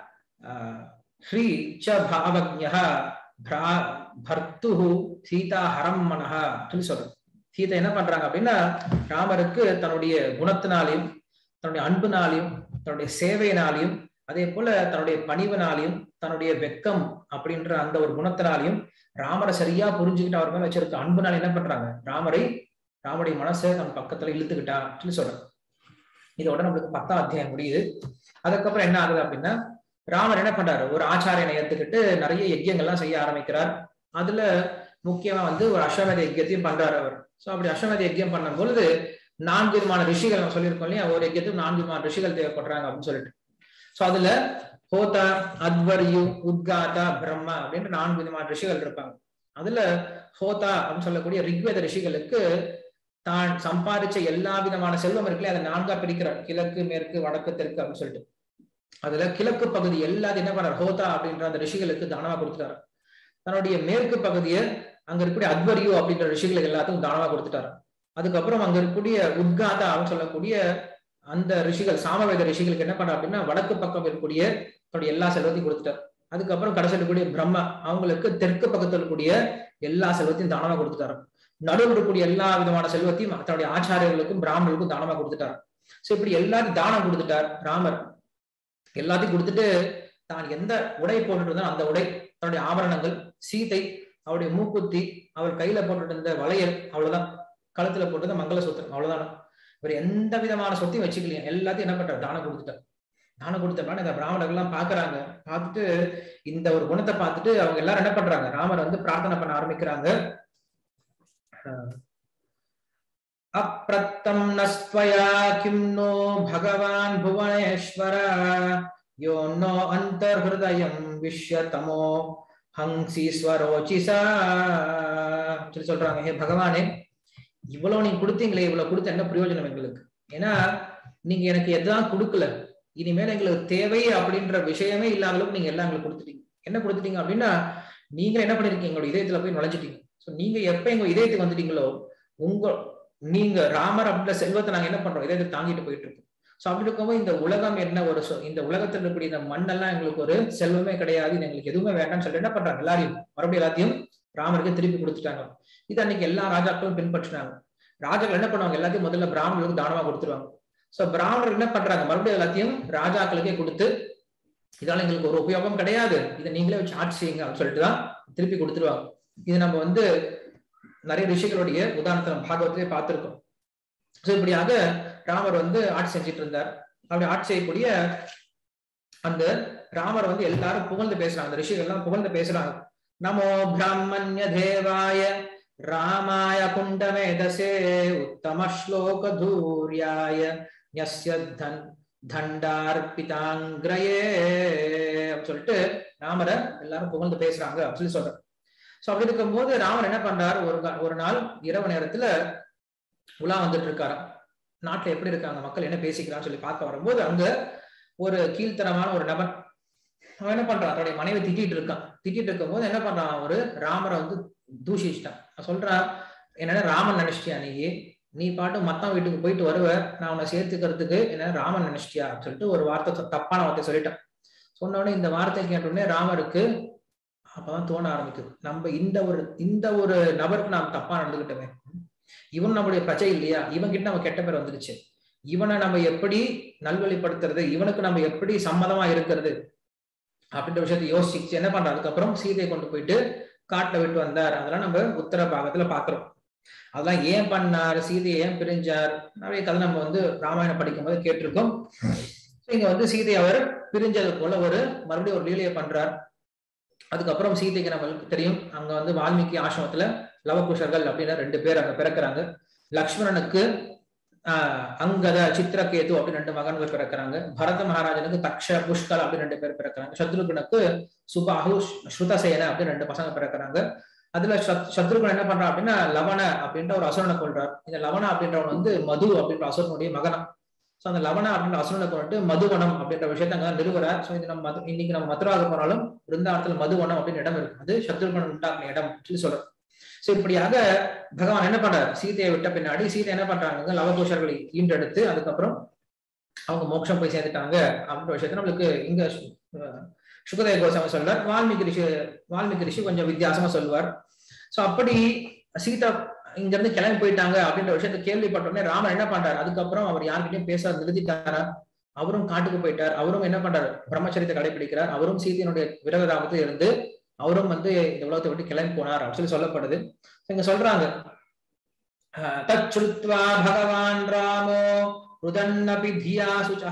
ஹ்ரீ ச பாவக்ஞா பிரா பர்த்து சீதா ஹரம் மனஹா சொல்லி சொல்றாரு சீதை என்ன பண்றாங்க அப்படின்னா ராமருக்கு தன்னுடைய குணத்தினாலையும் தன்னுடைய அன்புனாலையும் தன்னுடைய சேவையினாலையும் அதே போல தன்னுடைய பணிவினாலையும் தன்னுடைய வெக்கம் அப்படின்ற அந்த ஒரு குணத்தினாலையும் ராமரை சரியா புரிஞ்சுக்கிட்டு அவர் மேல வச்சிருக்க அன்புனால என்ன பண்றாங்க ராமரை ராமருடைய மனசை தன் பக்கத்துல இழுத்துக்கிட்டா சொல்லி சொல்றாங்க இதோட நம்மளுக்கு பத்தாம் அத்தியாயம் முடியுது அதுக்கப்புறம் என்ன ஆகுது அப்படின்னா ராமர் என்ன பண்றாரு ஒரு ஆச்சாரியனை ஏத்துக்கிட்டு நிறைய யஜ்யங்கள்லாம் செய்ய ஆரம்பிக்கிறார் அதுல முக்கியமா வந்து ஒரு அஸ்வமேத யஜ்யத்தையும் பண்றாரு அவர் சோ அப்படி அஸ்வமேத யஜ்யம் பண்ணும் பொழுது நான்கு விதமான ரிஷிகள் நம்ம சொல்லியிருக்கோம் இல்லையா ஒரு யஜ்யத்துக்கு நான்கு விதமான ரிஷிகள் தேவைப்படுறாங்க அப்படின்னு சொல்லிட்டு சோ அதுல ஹோதா அத்வர்யு உத்காதா பிரம்மா அப்படின்ற நான்கு விதமான ரிஷிகள் இருப்பாங்க அதுல ஹோதா அப்படின்னு சொல்லக்கூடிய ரிக்வேத ரிஷிகளுக்கு தான் சம்பாதிச்ச எல்லா விதமான செல்வம் இருக்குல்ல அதை நான்கா பிரிக்கிறார் கிழக்கு மேற்கு வடக்கு தெற்கு அப்படின்னு சொல்லிட்டு அதுல கிழக்கு பகுதி எல்லாத்தையும் என்ன பண்றாரு ஹோதா அப்படின்ற அந்த ரிஷிகளுக்கு தானமா கொடுத்துட்டாரு தன்னுடைய மேற்கு பகுதியை அங்க இருக்கக்கூடிய அத்வரியு அப்படின்ற ரிஷிகளுக்கு எல்லாத்துக்கும் தானமா கொடுத்துட்டாரு அதுக்கப்புறம் அங்க இருக்கக்கூடிய உத்காதா அப்படின்னு சொல்லக்கூடிய அந்த ரிஷிகள் சாமவேத ரிஷிகளுக்கு என்ன பண்ற அப்படின்னா வடக்கு பக்கம் இருக்கக்கூடிய தன்னுடைய எல்லா செல்வத்தையும் கொடுத்துட்டார் அதுக்கப்புறம் கடைசி இருக்கக்கூடிய பிரம்மா அவங்களுக்கு தெற்கு பக்கத்தில் இருக்கக்கூடிய எல்லா செல்வத்தையும் தானமா கொடுத்துட்டாரு நடுவில் இருக்கக்கூடிய எல்லா விதமான செல்வத்தையும் தன்னுடைய ஆச்சாரியர்களுக்கும் பிராமணர்களுக்கும் தானமா கொடுத்துட்டார் சோ இப்படி எல்லாத்தையும் தானம் கொடுத்துட்டார் ராமர் எல்லாத்தையும் கொடுத்துட்டு தான் எந்த உடை போட்டுட்டு இருந்தாலும் அந்த உடை தன்னுடைய ஆபரணங்கள் சீதை அவருடைய மூக்குத்தி அவர் கையில போட்டுட்டு இருந்த வளையல் அவ்வளவுதான் கழுத்துல போட்டு மங்கள சூத்திரம் அவ்வளவுதான் இவர் எந்த விதமான சொத்தையும் வச்சுக்கலையா எல்லாத்தையும் என்ன பண்றாரு தானம் கொடுத்துட்டார் தானம் கொடுத்தப்ப இந்த பிராமணர்கள் எல்லாம் பாக்குறாங்க பார்த்துட்டு இந்த ஒரு குணத்தை பார்த்துட்டு அவங்க எல்லாரும் என்ன பண்றாங்க ராமர் வந்து பிரார்த்தனை பண்ண ஆரம்பிக்கிறாங்க அப்பிரத்தம் நஸ்வயா கிம் நோ பகவான் புவனேஸ்வர யோ நோ அந்தர்ஹயம் விஸ்வதமோ ஹங்சீஸ்வரோச்சிசா சொல்லி சொல்றாங்க ஹே பகவானே இவ்வளவு நீங்க கொடுத்தீங்களே இவ்வளவு கொடுத்த என்ன பிரயோஜனம் எங்களுக்கு ஏன்னா நீங்க எனக்கு எதுதான் கொடுக்கல இனிமேல் எங்களுக்கு தேவை அப்படின்ற விஷயமே இல்லாத அளவுக்கு நீங்க எல்லாம் எங்களுக்கு கொடுத்துட்டீங்க என்ன கொடுத்துட்டீங்க அப்படின்னா நீங்க என்ன பண்ணிருக்கீங்க எங்களோட இதயத்துல போய் நுழைஞ்சிட்டீங்க சோ நீங்க எப்ப எங்க இதயத்துக்கு வந்துட்டீங்களோ உங்க நீங்க ராமர் அப்படின்ற செல்வத்தை நாங்க என்ன பண்றோம் இதயத்தை தாங்கிட்டு போயிட்டு இருக்கோம் சோ அப்படி இருக்கும்போது இந்த உலகம் என்ன ஒரு சொ- இந்த உலகத்தில் இருக்கக்கூடிய இந்த மண்ணெல்லாம் எங்களுக்கு ஒரு செல்வமே கிடையாது இது எங்களுக்கு எதுவுமே வேண்டாம்னு சொல்லிட்டு என்ன பண்றாங்க எல்லாரையும் மறுபடியும் எல்லாத்தையும் ராமருக்கு திருப்பி கொடுத்துட்டாங்க இது அன்னைக்கு எல்லா ராஜாக்களும் பின்பற்றினாங்க ராஜாக்கள் என்ன பண்ணுவாங்க எல்லாத்தையும் முதல்ல பிராமணர்களுக்கு தானமா கொடுத்துருவாங்க சோ பிராமணர்கள் என்ன பண்றாங்க மறுபடியும் எல்லாத்தையும் ராஜாக்களுக்கே கொடுத்து இதனால எங்களுக்கு ஒரு உபயோகம் கிடையாது இதை நீங்களே வச்சு ஆட்சி செய்யுங்க அப்படின்னு சொல்லிட்டு தான் திருப்பி கொடுத்துருவாங்க இது நம்ம வந்து நிறைய ரிஷிகளுடைய உதாரணத்தை நம்ம பாகவத்திலே பார்த்திருக்கோம் சோ இப்படியாக ராமர் வந்து ஆட்சி செஞ்சுட்டு இருந்தார் அப்படி ஆட்சி செய்யக்கூடிய அந்த ராமர் வந்து எல்லாரும் புகழ்ந்து பேசுறாங்க அந்த ரிஷிகள் எல்லாம் புகழ்ந்து பேசுறாங்க நமோ பிராமணிய தேவாய ராமாய குண்டமேதசே உத்தம ஸ்லோக தூர்யாய ஞஸ்ய தன் தண்டார்பிதாங்கிரயே அப்படின்னு சொல்லிட்டு ராமரை எல்லாரும் புகழ்ந்து பேசுறாங்க அப்படின்னு சொல்லி சொல்றாரு சோ அப்படி இருக்கும்போது ராமர் என்ன பண்றாரு ஒரு கா- ஒரு நாள் இரவு நேரத்துல உலா வந்துட்டு இருக்காராம் நாட்டுல எப்படி இருக்காங்க மக்கள் என்ன பேசிக்கிறான்னு சொல்லி பார்க்க வரும்போது அங்க ஒரு கீழ்த்தரமான ஒரு நபன் அவன் என்ன பண்றான் தன்னுடைய மனைவி திட்டிட்டு இருக்கான் திட்டிட்டு இருக்கும்போது என்ன பண்றான் அவரு ராமரை வந்து தூஷிச்சிட்டான் அவன் சொல்றான் என்னன்னா ராமன் நினைச்சிட்டியா நீ நீ பாட்டு மத்தவன் வீட்டுக்கு போயிட்டு வருவ நான் உன்னை சேர்த்துக்கிறதுக்கு என்ன ராமன் நினைச்சிட்டியா அப்படின்னு சொல்லிட்டு ஒரு வார்த்தை சொ- தப்பான வார்த்தை சொல்லிட்டான் சொன்ன உடனே இந்த வார்த்தை கேட்ட உடனே ராமருக்கு அப்பதான் தோண ஆரம்பிக்குது நம்ம இந்த ஒரு இந்த ஒரு நபருக்கு நாம் தப்பா நடந்துகிட்டோமே இவன் நம்முடைய பிரச்சை இல்லையா இவன் கிட்ட நம்ம கெட்ட பேர் வந்துருச்சு இவனை நம்ம எப்படி நல்வழிப்படுத்துறது இவனுக்கு நம்ம எப்படி சம்மதமா இருக்கிறது அப்படின்ற விஷயத்தை யோசிச்சு என்ன பண்ற அதுக்கப்புறம் சீதையை கொண்டு போயிட்டு காட்டுல விட்டு வந்தார் அதெல்லாம் நம்ம உத்தர பாகத்துல பாக்குறோம் அதெல்லாம் ஏன் பண்ணார் சீதையை ஏன் பிரிஞ்சார் நிறைய கதை நம்ம வந்து ராமாயணம் படிக்கும் போது கேட்டிருக்கோம் இங்க வந்து சீதை அவர் பிரிஞ்சது போல ஒரு மறுபடியும் ஒரு லீலையை பண்றார் அதுக்கப்புறம் சீதைக்கு நம்மளுக்கு தெரியும் அங்க வந்து வால்மீகி ஆசிரமத்துல லவகுஷர்கள் அப்படின்னு ரெண்டு பேர் அங்க பிறக்கிறாங்க லக்ஷ்மணனுக்கு ஆஹ் அங்கத சித்திரகேது அப்படின்னு ரெண்டு மகன்கள் பிறக்கிறாங்க பரத மகாராஜனுக்கு தக்ஷ புஷ்கல் அப்படின்னு ரெண்டு பேர் பிறக்கிறாங்க சத்ருகுனுக்கு சுபாஹு ஸ்ருதசேன அப்படின்னு ரெண்டு பசங்க பிறக்கிறாங்க அதுல சத் சத்ருகுன் என்ன பண்றான் அப்படின்னா லவண அப்படின்ற ஒரு அசுரனை கொள்றார் இந்த லவண அப்படின்றவன் வந்து மது அப்படின்ற அசுரனுடைய மகனம் சோ அந்த லவண அப்படின்ற அசுரனை கொண்டு மதுவனம் அப்படின்ற விஷயத்த அங்க நிறுவறார் சோ இது நம்ம மது- இன்னைக்கு நம்ம மதுராவுக்கு போனாலும் பிருந்தாவனத்துல மதுவனம் அப்படின்னு இடம் இருக்கு அது சத்ருகுணன் உண்டாக்குன இடம் சொல்லி சொல்றோம் சோ இப்படியாக பகவான் என்ன பண்றாரு சீதையை விட்ட பின்னாடி சீதை என்ன பண்றாங்க லவகோஷர்களை ஈண்டெடுத்து அதுக்கப்புறம் அவங்க மோட்சம் போய் சேர்ந்துட்டாங்க அப்படின்ற விஷயத்த நம்மளுக்கு இங்க அஹ், சுகதேவ கோசாமி சொல்றார் வால்மீகி ரிஷி வால்மீகி ரிஷி கொஞ்சம் வித்தியாசமா சொல்லுவார் சோ அப்படி சீதா இங்க இருந்து கிளம்பி போயிட்டாங்க அப்படின்ற விஷயத்த கேள்விப்பட்ட உடனே ராமர் என்ன பண்றாரு அதுக்கப்புறம் அவர் யார்கிட்டயும் பேச நிறுத்திட்டாரா அவரும் காட்டுக்கு போயிட்டார் அவரும் என்ன பண்றாரு பிரம்மச்சரியத்தை கடைபிடிக்கிறார் அவரும் சீதையினுடைய விரத தாபத்தில் இருந்து அவரும் வந்து இந்த உலகத்தை விட்டு கிளம்பி போனார் அப்படின்னு சொல்லி சொல்லப்படுது இங்க சொல்றாங்க அஹ், தச்சுத்வா பகவான் ராமோ ருதன்னபி தியா சுச்சஹ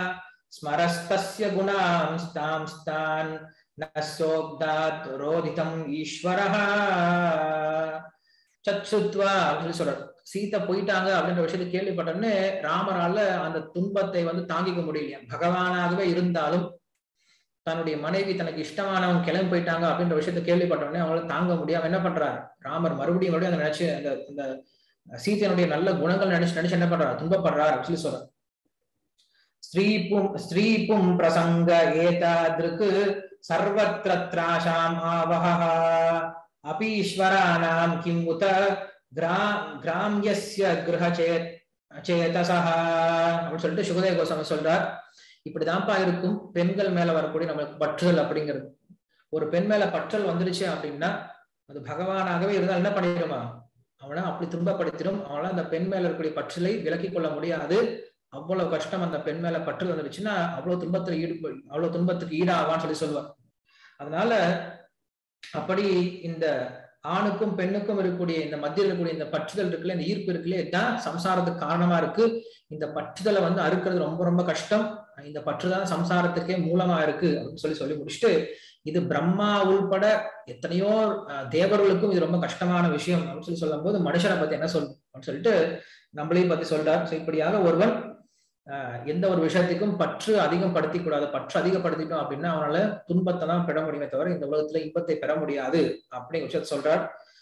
ஸ்மரஸ்தஸ்ய குணாம் ஸ்தான் நோக்தாத் ரோதிதம் ஈஸ்வரஹ சச்சுத்வா அப்படின்னு சொல்லி சொல்றாரு சீதை போயிட்டாங்க அப்படின்ற விஷயத்தை கேள்விப்பட்டோன்னே ராமரால அந்த துன்பத்தை வந்து தாங்கிக்க முடியலையா பகவானாகவே இருந்தாலும் தன்னுடைய மனைவி தனக்கு இஷ்டமானவங்க கிளம்பி போயிட்டாங்க அப்படின்ற விஷயத்த கேள்விப்பட்டோடனே அவங்களால தாங்க முடியாம என்ன பண்றாரு ராமர் மறுபடியும் மறுபடியும் அந்த நினைச்சு அந்த அந்த சீதையனுடைய நல்ல குணங்கள் நினைச்சு நினைச்சு என்ன பண்றாரு துன்பப்படுறாரு அப்படின்னு சொல்லி சொல்றாரு ஸ்ரீபும் ஸ்ரீபும் பிரசங்க ஏதாதிருக்கு சர்வத்திர திராசாம் ஆவஹ அபீஸ்வரானாம் கிம் உத கிரா கிராமியஸ்ய கிரக சேத் சேதசா அப்படின்னு சொல்லிட்டு சுகதேவ கோசாமி சொல்றார் இப்படிதான்ப்பா இருக்கும் பெண்கள் மேல வரக்கூடிய நம்மளுக்கு பற்றுதல் அப்படிங்கிறது ஒரு பெண் மேல பற்றல் வந்துருச்சு அப்படின்னா அது பகவானாகவே இருந்தால் என்ன பண்ணிடுமா அவனை அப்படி துன்பப்படுத்திடும் அவனால அந்த பெண் மேல இருக்கக்கூடிய பற்றலை விலக்கிக் கொள்ள முடியாது அவ்வளவு கஷ்டம் அந்த பெண் மேல பற்றல் வந்துருச்சுன்னா அவ்வளவு துன்பத்துல ஈடு அவ்வளவு துன்பத்துக்கு ஈடாவான்னு சொல்லி சொல்லுவார் அதனால அப்படி இந்த ஆணுக்கும் பெண்ணுக்கும் இருக்கக்கூடிய இந்த மத்தியில் இருக்கக்கூடிய இந்த பற்றுதல் இருக்குல்ல இந்த ஈர்ப்பு இருக்குல்ல இதுதான் சம்சாரத்துக்கு காரணமா இருக்கு இந்த பற்றுதலை வந்து அறுக்கிறது ரொம்ப ரொம்ப கஷ்டம் இந்த பற்றுதான் சம்சாரத்துக்கே மூலமா இருக்கு அப்படின்னு சொல்லி சொல்லி முடிச்சுட்டு இது பிரம்மா உள்பட எத்தனையோ அஹ், தேவர்களுக்கும் இது ரொம்ப கஷ்டமான விஷயம் அப்படின்னு சொல்லி சொல்லும் போது மனுஷனை பத்தி என்ன சொல்லணும் அப்படின்னு சொல்லிட்டு நம்மளையும் பத்தி சொல்றார் So, இப்படியாக ஒருவன் ஆஹ் எந்த ஒரு விஷயத்துக்கும் பற்று அதிகம் படுத்திக் கூடாது பற்று அதிகப்படுத்திட்டோம் அப்படின்னா அவனால துன்பத்தை தான் பெற முடியுமே தவிர இந்த உலகத்துல இன்பத்தை பெற முடியாது அப்படிங்கிற விஷயத்த சொல்றார்